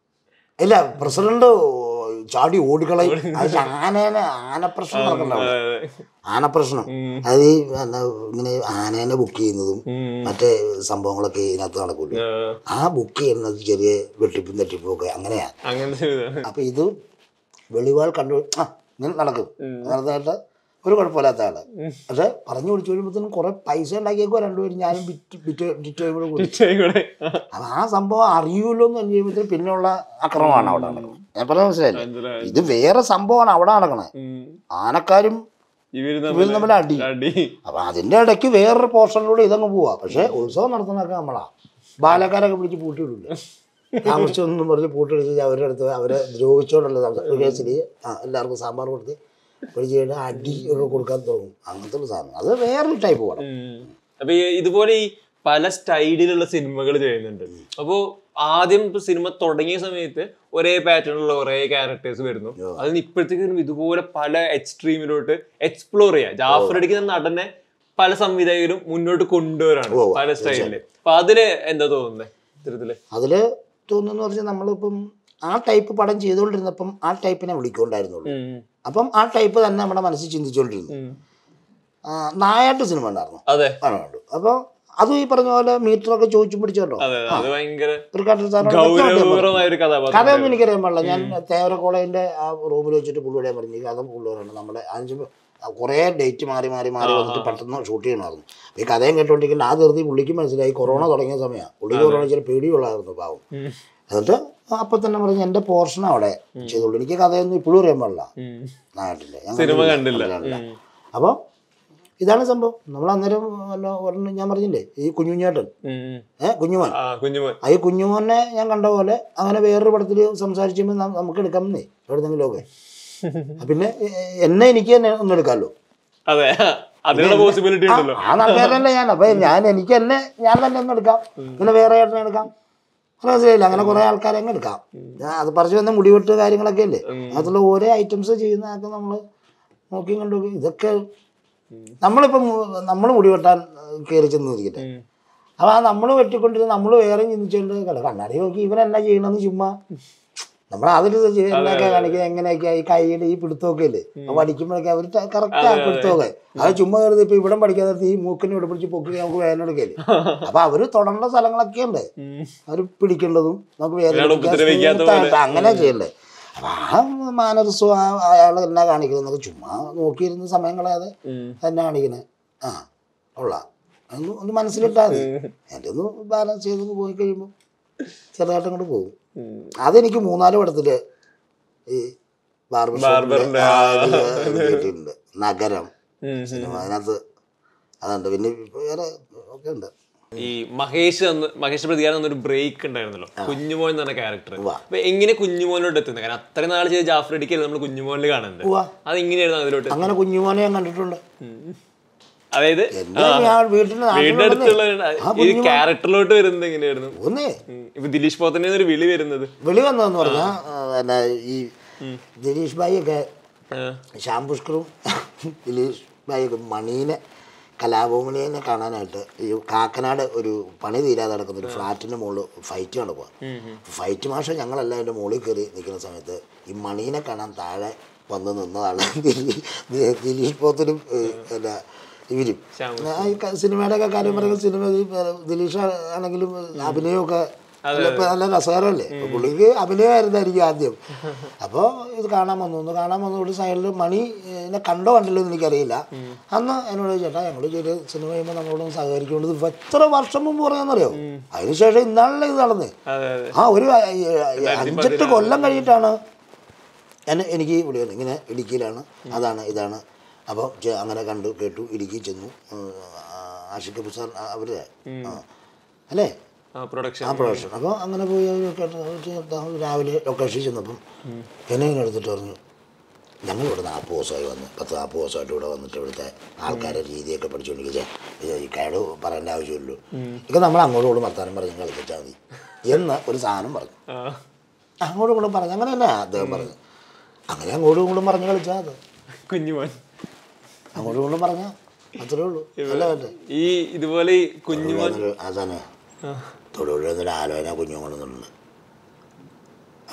ഇല്ല പ്രസിഡന്റ് ചാടി ഓടിക്കളയും അത് ആനേനെ ആനപ്രശ്നം നടക്കണ്ട അവിടെ. ആനപ്രശ്നം അത് ഈ എന്താ ഇങ്ങനെ ആനേനെ ബുക്ക് ചെയ്യുന്നതും മറ്റേ സംഭവങ്ങളൊക്കെ ഇതിനകത്ത് നടക്കൂല ആ ബുക്ക് ചെയ്യുന്നത് ചെറിയ വെട്ടിപ്പും തട്ടിപ്പും ഒക്കെ അങ്ങനെയാ അങ്ങനത്തെ ഒരു ഇത്. അപ്പൊ ഇത് വെളിവാൾ കണ്ടു ആ ഇങ്ങനെ നടക്കും നടന്നിട്ട് ഒരു കുഴപ്പമില്ലാത്ത ആള് പക്ഷെ പറഞ്ഞു പിടിച്ചു കഴിയുമ്പോഴത്തേനും കുറെ പൈസ ഉണ്ടാക്കിയേക്കോ രണ്ടുപേരും ഞാനും ബിറ്റ് ബിറ്റ് ബിറ്റ് കൂടെ കൂടി ഇച്ചയും കൂടെ അപ്പൊ ആ സംഭവം അറിയൂല്ലോ എന്ന് കഴിയുമ്പോഴത്തേനും പിന്നെയുള്ള അക്രമമാണ് അവിടെ നടക്കുന്നത് ഞാൻ പറഞ്ഞ മനസ്സിലായില്ലേ മനസ്സിലായി. ഇത് വേറെ സംഭവമാണ് അവിടെ നടക്കണേ ഉം. ആനക്കാരും ഇവര് ഇവരും തമ്മിൽ തമ്മിൽ അടി അടി അപ്പൊ അതിന്റെ ഇടയ്ക്ക് വേറൊരു പോർഷനിലൂടെ ഇതങ്ങ് പോവാ പക്ഷെ ഉത്സവം നടത്തുന്നതൊക്കെ നമ്മളാ ബാലക്കാരൊക്കെ പിടിച്ച് പൂട്ടിയിടില്ല താമസിച്ചൊന്നും പറഞ്ഞ് പൂട്ടിടിച്ച് അവരുടെ അടുത്ത് അവരെ ദ്രോഹിച്ചോണ്ടല്ലോ സംസാരം കേസിൽ ആ എല്ലാവർക്കും സാമ്പാർ കൊടുത്ത് പിടിച്ച് കഴിഞ്ഞാൽ അടി ഒക്കെ കൊടുക്കാൻ തുടങ്ങും അങ്ങനത്തെ ഒരു സാധനം അത് വേറൊരു ടൈപ്പ് പടം ഉം. അപ്പൊ ഈ ഇതുപോലെ ഈ പല സ്റ്റൈലിലുള്ള സിനിമകൾ ചെയ്യുന്നുണ്ട് അപ്പോ ആദ്യം ഇപ്പൊ സിനിമ തുടങ്ങിയ സമയത്ത് ഒരേ പാറ്റേണിലുള്ള ഒരേ ക്യാരക്ടേഴ്സ് വരുന്നു അതിന് ഇപ്പോഴത്തേക്കും ഇതുപോലെ പല എക്സ്ട്രീമിലോട്ട് എക്സ്പ്ലോർ ചെയ്യാം ജാഫർ അടിക്കുന്ന നടനെ പല സംവിധായകരും മുന്നോട്ട് കൊണ്ടുവരാണ് പല സ്റ്റൈലില് അപ്പൊ അതില് എന്താ തോന്നുന്നത് ഇത്തരത്തില് അതിൽ തോന്നുന്നു പറഞ്ഞാൽ നമ്മളിപ്പം ആ ടൈപ്പ് പടം ചെയ്തുകൊണ്ടിരുന്നപ്പം ആ ടൈപ്പിനെ വിളിക്കൊണ്ടായിരുന്നുള്ളൂ ഉം. അപ്പം ആ ടൈപ്പ് തന്നെ നമ്മുടെ മനസ്സിൽ ചിന്തിച്ചുകൊണ്ടിരുന്നു ഉം. ആ, നായാട്ട് സിനിമ ഉണ്ടായിരുന്നു അതെ കാണുന്നുണ്ട് അപ്പോൾ അതും ഈ പറഞ്ഞ പോലെ മീറ്ററൊക്കെ ചോദിച്ചു പിടിച്ചോട്ടോ അതെ അത് ഭയങ്കര ഒരു കട്ടർ സാധനം ഇതൊക്കെ ഉണ്ട്. ഗൗരവപൂർവമായ ഒരു കഥാപാത്രം കഥയൊന്നും എനിക്കറിയാൻ പാടില്ല ഞാൻ തേവര കോളേജിന്റെ ആ റൂമിൽ വെച്ചിട്ട് പുള്ളിയുടെ പറഞ്ഞു ഈ കഥ പുള്ളിയോടാണ് നമ്മുടെ അഞ്ച് കുറേ ഡേറ്റ് മാറി മാറി മാറി വന്നിട്ട് പെട്ടെന്ന് ഷൂട്ട് ചെയ്യണമായിരുന്നു ഈ കഥയും കേട്ടോണ്ടിരിക്കുന്ന ആ ധൃതി പുള്ളിക്ക് മനസ്സിലായി കൊറോണ തുടങ്ങിയ സമയമാണ് പുള്ളിക്ക് കൊറോണ ചില പേടിയുള്ളായിരുന്നു പാവം ഉം. എന്നിട്ട് അപ്പം തന്നെ പറഞ്ഞു എൻ്റെ പോർഷൻ അവിടെ ചെയ്തോളൂ എനിക്ക് കഥയൊന്നും ഇപ്പോഴും അറിയാൻ പാടില്ല ഉം. നാട്ടില് ഞാൻ സിനിമ കണ്ടിട്ടില്ല. കണ്ടില്ല കണ്ടില്ല. അപ്പോൾ ഇതാണ് സംഭവം നമ്മൾ അന്നേരം വല്ല ഒരെണ്ണം ഞാൻ പറഞ്ഞില്ലേ ഈ കുഞ്ഞുഞ്ഞേട്ടൻ ഉം. ഉം. ഏഹ് കുഞ്ഞുമോൻ ആ കുഞ്ഞുമോൻ ആ ഈ കുഞ്ഞുമോനെ ഞാൻ കണ്ട പോലെ അങ്ങനെ വേറൊരു പടത്തിൽ സംസാരിച്ചുമ്പോൾ നമുക്ക് എടുക്കാമെന്നേ എവിടെന്നെങ്കിലുമൊക്കെ പിന്നെ എ- എന്നെ എനിക്ക് തന്നെ ഒന്ന് എടുക്കാമല്ലോ അതെ അതിനുള്ള പോസിബിലിറ്റി ആ ഉണ്ടല്ലോ ആ നാട്ടുകാരനല്ല ഞാൻ അപ്പൊ ഞാൻ എനിക്ക് എന്നെ ഞാൻ തന്നെ ഒന്ന് എടുക്കാം പിന്നെ വേറെ ഏട്ടനെ എടുക്കാം മനസ്സിലായില്ല അങ്ങനെ കുറെ ആൾക്കാരെ അങ്ങ് എടുക്കാം ഞാൻ അത് പറിച്ചു വന്ന മുടിവെട്ട് കാര്യങ്ങളൊക്കെ അല്ലേ അതിലുള്ള ഓരോ ഐറ്റംസ് ചെയ്യുന്നതൊക്കെ നമ്മൾ നോക്കി കണ്ടു ഇതൊക്കെ നമ്മളിപ്പം നമ്മൾ മുടിവെട്ടാൻ കയറി ചെന്നിരിക്കട്ടെ ഉം. അപ്പൊ ആ നമ്മൾ വെട്ടിക്കൊണ്ടിരുന്ന നമ്മൾ വേറെ ചിന്തിച്ചുകൊണ്ട് കണ്ട കണ്ണാടി നോക്കി ഇവൻ എന്നാ ചെയ്യണമെന്ന് ചുമ്മാ നമ്മൾ അതിൽ എന്നൊക്കെ കാണിക്കുക എങ്ങനെയൊക്കെ ഈ കൈയുടെ ഈ പിടുത്തമൊക്കെ അല്ലേ അപ്പൊ പഠിക്കുമ്പോഴൊക്കെ അവർ കറക്റ്റ് ആ പിടുത്തമൊക്കെ അത് ചുമ്മാ കരുതി ഇപ്പൊ ഇവിടെ പഠിക്കാതെ നിർത്തി ഈ മൂക്കിനെ ഇവിടെ പിടിച്ച് പൊക്കി നമുക്ക് വേദനെടുക്കല്ലേ അപ്പൊ അവര് തൊടേണ്ട സ്ഥലങ്ങളൊക്കെ ഉണ്ട് ഉം. അവർ പിടിക്കേണ്ടതും നമുക്ക് വേദന ഒരാളെ എടുക്കാൻ ഉപദ്രവിക്കാത്ത smooth ആയിട്ട് അങ്ങനെ ചെയ്യണ്ടേ അപ്പൊ ആ മാനറിസവും ആ അയാൾ എന്നാ കാണിക്കുന്നത് ചുമ്മാ നോക്കിയിരുന്ന സമയം കളയാതെ ഉം. തന്നെ കാണിക്കണേ ആ കൊള്ളാം ഒന്ന് ഒന്ന് മനസ്സിലിട്ടാൽ മതി എൻ്റെ ഒന്ന് ബാലൻസ് ചെയ്തൊന്ന് പോയി കഴിയുമ്പോൾ ചെറുതായിട്ട് അങ്ങോട്ട് പോകും ഉം. അതെനിക്ക് മൂന്നാല് പടത്തില് ഈ ബാർബർ ബാർബറിന്റെ കേട്ടിട്ടുണ്ട് നഗരം ഉം. സിനിമ അതിനകത്ത് അതുണ്ട് പിന്നെ വേറെ ഒക്കെ ഉണ്ട് ഈ മഹേഷ് എന്ന് മഹേഷ് പ്രതികാരം എന്നൊരു ബ്രേക്ക് ഉണ്ടായിരുന്നല്ലോ കുഞ്ഞുമോൻ എന്ന് പറഞ്ഞ ക്യാരക്ടർ ഉവ്വ. അപ്പൊ എങ്ങനെ കുഞ്ഞുമോനിലോട്ട് എത്തുന്നത് കാരണം അത്രയും നാൾ ചെയ്ത ജാഫർ അടിക്കല്ലേ നമ്മൾ കുഞ്ഞുമോനിൽ കാണുന്നത് ഉവ്വ. അത് എങ്ങനെയായിരുന്നു അതിലോട്ട് അങ്ങനെ കുഞ്ഞുമോനെ ഞാൻ കണ്ടിട്ടുണ്ട് ഉം. അതായത് എൻ്റെ ഞാൻ വീട്ടിൽ വീടിന്റെ അടുത്തുള്ള ഈ ക്യാരക്ടറിലോട്ട് വരുന്നത് എങ്ങനെയായിരുന്നു ഒന്നേ ഉം. ഇപ്പൊ ദിലീഷ് പോത്തന്നെ ഒരു വിളി വരുന്നത് വെളി വന്നതെന്ന് പറഞ്ഞാൽ പിന്നെ ഈ ദിലീഷ് ഭായി ഒക്കെ ആ. ശ്യാം പുഷ്കറും ദിലീഷ് ഭായി ഒക്കെ മണീനെ കലാഭവമണിയെ കാണാനായിട്ട് ഈ കാക്കനാട് ഒരു പണി തീരാതെ നടക്കുന്ന ഒരു ഫ്ലാറ്റിൻ്റെ മുകളിൽ ഫൈറ്റ് നടക്കുക ഫൈറ്റ് മാഷ ഞങ്ങളെല്ലാം അതിൻ്റെ മുകളിൽ കയറി നിൽക്കുന്ന സമയത്ത് ഈ മണീനെ കാണാൻ താഴെ വന്ന് നിന്നതാണ് ദിലീ- ദി- ദിലീഷ് പോത്തനും ഏഹ്, പിന്നെ ഇവരും ശ്യാം ആ ഈ ക- സിനിമയുടെ ഒക്കെ കാര്യം പറയുന്ന സിനിമ ഈ ദിലീഷ് ആണെങ്കിലും അഭിനയമൊക്കെ നല്ല ഇപ്പൊ നല്ല രസകരമല്ലേ അപ്പൊ പുള്ളിക്ക് അഭിനയമായിരുന്നായിരിക്കും ആദ്യം അപ്പോൾ ഇത് കാണാൻ വന്നു ഒന്ന് കാണാൻ വന്നു ഒരു സൈഡിൽ മണി എന്നെ കണ്ടോ കണ്ടില്ലോ എന്ന് എനിക്കറിയില്ല അന്ന് എന്നോട് ചേട്ടാ ഞങ്ങൾ ചെറിയ സിനിമ ചെയ്യുമ്പോൾ നമ്മളോട് സഹകരിക്കേണ്ടത് ഇപ്പൊ എത്ര വർഷം മുമ്പ് പറയാന്നറിയോ അതിനുശേഷം ഇന്നാണല്ലോ ഇത് നടന്നത് അതെ അതെ ആ ഒരു അ- അ- അഞ്ചെട്ട് കൊല്ലം കഴിഞ്ഞിട്ടാണ് എന്നെ എനിക്ക് വിളി വന്നത് ഇങ്ങനെ ഇടുക്കിയിലാണ് അതാണ് ഇതാണ് അപ്പോൾ ചെ- അങ്ങനെ കണ്ടു കേട്ടു ഇടുക്കി ചെന്നു ആഷിഖ് കപൂർ സാർ അവരുടെ അല്ലേ ആ പ്രൊഡക്ഷൻ ആ പ്രൊഡക്ഷൻ അപ്പോൾ അങ്ങനെ പോയി അവർ കേട്ട് ചേട്ടാ രാവിലെ ലൊക്കേഷനിൽ ചെന്നപ്പം എന്നെ ഇങ്ങനെ എടുത്തിട്ട് പറഞ്ഞു ഞങ്ങൾ ഇവിടെ നാൽപ്പത് ദിവസമായി വന്നു പത്ത് നാൽപ്പത് ദിവസമായിട്ട് ഇവിടെ വന്നിട്ട് ഇവിടുത്തെ ആൾക്കാരെ രീതിയൊക്കെ പഠിച്ചുകൊണ്ടിരിക്കുക ഈ കയട് പറയേണ്ട ആവശ്യമില്ലല്ലോ ഇതൊക്കെ നമ്മൾ അങ്ങോട്ടും ഇങ്ങോട്ടും വർത്താനം പറഞ്ഞ് കളിച്ചാൽ മതി എന്ന് ഒരു സാധനം പറഞ്ഞു ആ അങ്ങോട്ടും ഇങ്ങോട്ടും പറഞ്ഞു അങ്ങനെ തന്നെ അദ്ദേഹം പറഞ്ഞു അങ്ങനെ അങ്ങോട്ടും ഇങ്ങോട്ടും പറഞ്ഞ് കളിച്ചാൽ അത് കുഞ്ഞുമോൻ അങ്ങോട്ടും ഇങ്ങോട്ടും പറഞ്ഞാൽ അത്രേ ഉള്ളൂ അല്ല വേണ്ടേ ഈ ഇതുപോലെ ഈ കുഞ്ഞുമോൻ അതാണ് തൊടുപുഴ എന്നൊരു ആലോചന കുഞ്ഞു കൊണ്ടുവന്നിട്ടുണ്ട്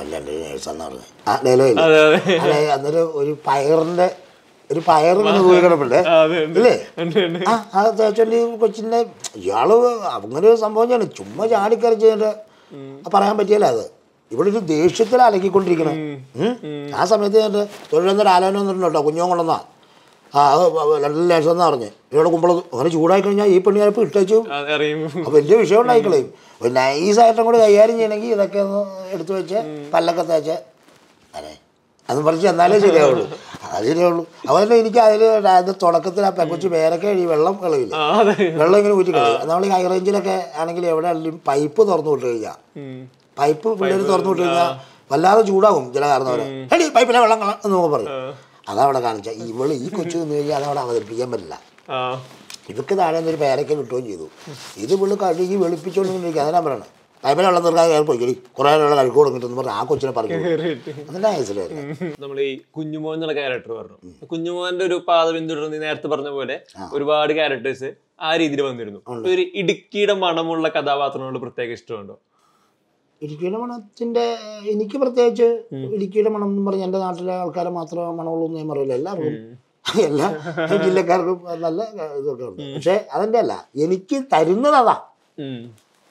അല്ല എൻ്റെ നേഴ്സാന്ന് പറഞ്ഞത് ആ ഡയലോഗ് അതെ അതെ അല്ലെ അന്നൊരു ഒരു പയറിന്റെ ഒരു പയർ ഇങ്ങനെ തൂക്കി കിടപ്പില്ലേ ആ, അതെ ഉണ്ട് ഇല്ലേ ഉണ്ട് ഉണ്ട് ആ ആ തേച്ചൊല്ലി കൊച്ചിന്റെ ഇയാള് അങ്ങനെ ഒരു സംഭവം ചെയ്യണം ചുമ്മാ ചാടിക്കരച്ച് കഴിഞ്ഞിട്ട് പറയാൻ പറ്റിയല്ല അത് ഇവിടെ ഒരു ദേഷ്യത്തിൽ അലക്കിക്കൊണ്ടിരിക്കണം ഉം. ആ സമയത്ത് എൻ്റെ തൊഴിലെന്നൊരു ആലോചന വന്നിട്ടുണ്ട് കേട്ടോ കുഞ്ഞോ കൊണ്ടെന്നാ ആ അത് രണ്ടു ലക്ഷം എന്നാ പറഞ്ഞ് ഇവിടെ കുമ്പളം അങ്ങനെ ചൂടായി കഴിഞ്ഞാൽ ഈ പെണ്ണിയായപ്പോൾ ഇട്ടേച്ചു അതെ അറിയും അപ്പോൾ വലിയ വിഷയം ഉണ്ടായിക്കളയും ഒരു നൈസായിട്ടും കൂടി കൈകാര്യം ചെയ്യണമെങ്കിൽ ഇതൊക്കെ ഒന്ന് എടുത്തു വെച്ച് പല്ലൊക്കെ തേച്ച് അതെ അത് പറിച്ച് എന്നാലേ ശരിയാവുള്ളൂ അത് ശരിയാവുള്ളൂ അതുപോലെ എനിക്ക് അതിൽ അത് തുടക്കത്തിൽ ആ പെങ്കൊച്ച് പേരൊക്കെ എഴുതി വെള്ളം കളയില്ല ആ അതെ വെള്ളം ഇങ്ങനെ ഊറ്റി കളയും നമ്മൾ ഈ ഹൈ റേഞ്ചിലൊക്കെ ആണെങ്കിൽ എവിടെ ആണെങ്കിലും പൈപ്പ് തുറന്നു വിട്ട് കഴിഞ്ഞാൽ ഉം. പൈപ്പ് പിള്ളേർ തുറന്നു വിട്ട് കഴിഞ്ഞാൽ വല്ലാതെ ചൂടാകും ചില കാരണവരെ എടി പൈപ്പിലെ വെള്ളം കള എന്ന് നോക്കാൻ പറയും അതവിടെ കാണിച്ച ഇവള് ഈ കൊച്ചു നിന്ന് കഴിഞ്ഞാൽ അതവിടെ അവതരിപ്പിക്കാൻ പറ്റില്ല ആ ഇവർക്ക് താഴെ നിന്നൊരു പേരൊക്കെ കിട്ടുകയും ചെയ്തു ഇത് പുള്ളി കഴുകി വെളുപ്പിച്ചുകൊണ്ടിരിക്കുക അതിനാ പറയണത് പൈപ്പിലെ വെള്ളം തീർക്കാൻ കയറി പോയിക്കടി കുറേ വെള്ളം കഴുകി കൊടുക്കിട്ടെന്ന് പറഞ്ഞ് ആ കൊച്ചിനെ പറഞ്ഞു കേറിയിട്ട് അതിൻ്റെ ആയസിലായിരുന്നു നമ്മൾ ഈ കുഞ്ഞുമോൻ എന്നുള്ള ക്യാരക്ടർ പറഞ്ഞു കുഞ്ഞുമോന്റെ ഒരു പാത പിന്തുടർന്ന് നീ നേരത്തെ പറഞ്ഞ പോലെ ഒരുപാട് ക്യാരക്ടേഴ്സ് ആ രീതിയിൽ വന്നിരുന്നു ഒരു ഇടുക്കിയുടെ മണമുള്ള കഥാപാത്രങ്ങളോട് പ്രത്യേക ഇഷ്ടമുണ്ടോ ഇടുക്കിയുടെ മണത്തിൻ്റെ എനിക്ക് പ്രത്യേകിച്ച് ഇടുക്കിയുടെ മണം എന്ന് പറഞ്ഞാൽ എൻ്റെ നാട്ടിലെ ആൾക്കാരെ മാത്രമേ മണമുള്ളൂ എന്ന് ഞാൻ പറയില്ല എല്ലാവർക്കും എല്ലാ ജില്ലക്കാർക്കും നല്ല ഇതൊക്കെ ഉണ്ട് പക്ഷേ അതിൻ്റെ അല്ല എനിക്ക് തരുന്നത് അതാ ഉം.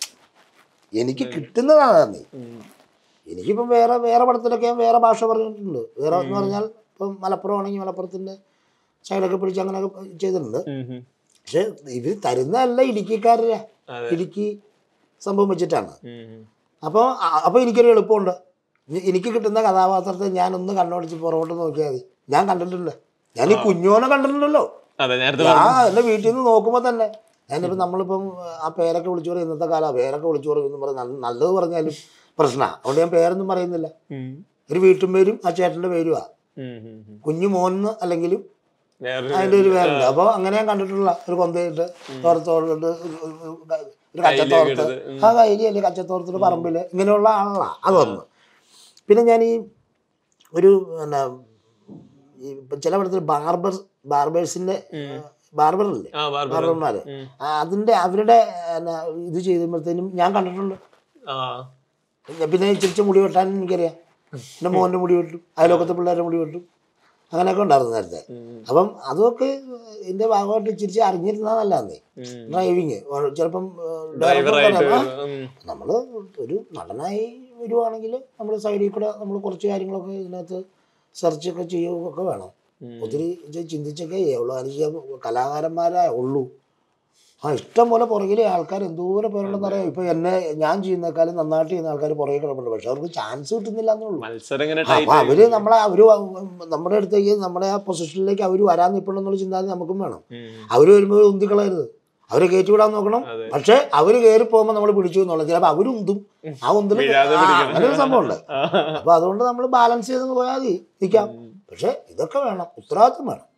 എനിക്ക് കിട്ടുന്നത് അതാണ് ഉം. എനിക്കിപ്പം വേറെ വേറെ പടത്തിലൊക്കെ ഞാൻ വേറെ ഭാഷ പറഞ്ഞിട്ടുണ്ട് വേറെ എന്ന് പറഞ്ഞാൽ ഇപ്പം മലപ്പുറം ആണെങ്കിൽ മലപ്പുറത്തിൻ്റെ സൈഡൊക്കെ പിടിച്ച് അങ്ങനെയൊക്കെ ചെയ്തിട്ടുണ്ട് ഉം ഉം. പക്ഷെ ഇവർ തരുന്നതല്ല ഇടുക്കിക്കാരുടെ അതെ. ഇടുക്കി സംഭവം വെച്ചിട്ടാണ് ഉം ഉം. അപ്പോൾ അപ്പോൾ എനിക്കൊരു എളുപ്പമുണ്ട് ഇനി എനിക്ക് കിട്ടുന്ന കഥാപാത്രത്തെ ഞാനൊന്ന് കണ്ണോടിച്ച് പുറകോട്ട് നോക്കിയാൽ മതി ഞാൻ കണ്ടിട്ടുണ്ട് ഞാൻ ഈ കുഞ്ഞോനെ കണ്ടിട്ടുണ്ടല്ലോ അതെ നേരത്തെ ഞാൻ എൻ്റെ വീട്ടിൽ നിന്ന് നോക്കുമ്പോൾ തന്നെ ഞാനിപ്പോൾ നമ്മളിപ്പം ആ പേരൊക്കെ വിളിച്ചു പറയും ഇന്നത്തെ കാലം പേരൊക്കെ വിളിച്ചു പറയും എന്ന് പറഞ്ഞാൽ നല്ല- നല്ലത് പറഞ്ഞാലും പ്രശ്നമാണ് അതുകൊണ്ട് ഞാൻ പേരൊന്നും പറയുന്നില്ല ഉം. ഒരു വീട്ടും പേരും ആ ചേട്ടൻ്റെ പേരുവാ ഉം ഉം ഉം. കുഞ്ഞു മോന്ന് അല്ലെങ്കിലും വേറൊരു അതിൻ്റെ ഒരു പേരുണ്ട് അപ്പോൾ അങ്ങനെ ഞാൻ കണ്ടിട്ടുള്ള ഒരു കൊന്തയിട്ട് തോർത്തോട്ട് ഒരു കച്ചത്തോർത്ത് എടുത്ത്, ആ കയ്യില് അല്ലെങ്കിൽ കച്ചത്തോർത്തിട്ട് പറമ്പിൽ ഇങ്ങനെയുള്ള ആളാണ് അതൊന്ന് പിന്നെ ഞാൻ ഈ ഒരു എന്നാ ഈ ഇപ്പം ചില പടത്തിൽ ബാർബർ ബാർബേഴ്സിൻ്റെ ബാർബറില്ലേ ആ ബാർബർ ബാർബർമാര് ഉം. ആ, അതിൻ്റെ അവരുടെ എന്നാ ഇത് ചെയ്യുമ്പോഴത്തേനും ഞാൻ കണ്ടിട്ടുണ്ട് ആ പിന്നെ ഇച്ചിരിച്ച് മുടി വെട്ടാൻ എനിക്കറിയാം എൻ്റെ മോൻ്റെ മുടി വെട്ടും അയലോക്കത്തെ പിള്ളേരുടെ മുടി വെട്ടും അങ്ങനെയൊക്കെ ഉണ്ടായിരുന്നു നേരത്തെ ഉം. അപ്പം അതൊക്കെ ഇതിൻ്റെ ഭാഗമായിട്ട് ഇച്ചിരിച്ച് അറിഞ്ഞിരുന്നാൽ നല്ലതാന്നേ ഉം. ഡ്രൈവിങ് ചിലപ്പം ഡ്രൈവറായിട്ട് ഉം. നമ്മൾ ഒരു നടനായി വരുവാണെങ്കിൽ നമ്മൾ സൈഡിൽ കൂടെ നമ്മൾ കുറച്ച് കാര്യങ്ങളൊക്കെ ഇതിനകത്ത് സെർച്ചൊക്കെ ചെയ്യുകയൊക്കെ വേണം ഉം. ഒത്തിരി ഇത് ചിന്തിച്ചൊക്കെ ഉള്ളൂ അല്ലെങ്കിൽ കലാകാരന്മാരേ ഉള്ളൂ ആ ഇഷ്ടം പോലെ പുറകിലെ ആൾക്കാർ എന്തോരം പേരുണ്ടെന്ന് അറിയാം ഇപ്പൊ എന്നെ ഞാൻ ചെയ്യുന്നേക്കാളും നന്നായിട്ട് ചെയ്യുന്ന ആൾക്കാർ പുറകെ കിടപ്പുണ്ട് പക്ഷെ അവർക്ക് ചാൻസ് കിട്ടുന്നില്ല എന്നേ ഉള്ളൂ മത്സരം ഇങ്ങനെ ആ, അപ്പൊ അവര് നമ്മളെ അവര് നമ്മുടെ അടുത്തേക്ക് നമ്മുടെ ആ പൊസിഷനിലേക്ക് അവര് വരാൻ നിൽപ്പുണ്ടെന്നുള്ള ചിന്താഗതി നമുക്കും വേണം അവര് വരുമ്പോൾ ഉന്തിക്കളയരുത് അവരെ കയറ്റി വിടാൻ നോക്കണം അതെ. പക്ഷെ അവര് കയറി പോകുമ്പോൾ നമ്മൾ പിടിച്ചു എന്നുള്ളത് ചിലപ്പോൾ അവര് ഉന്തും ആ ഉന്തിൽ വീഴാതെ പിടിക്കണം. അങ്ങനെ ഒരു സംഭവം ഉണ്ട് അപ്പൊ അതുകൊണ്ട് നമ്മൾ ബാലൻസ് ചെയ്ത് പോയാൽ മതി നിൽക്കാം പക്ഷെ ഇതൊക്കെ വേണം ഉത്തരവാദിത്വം വേണം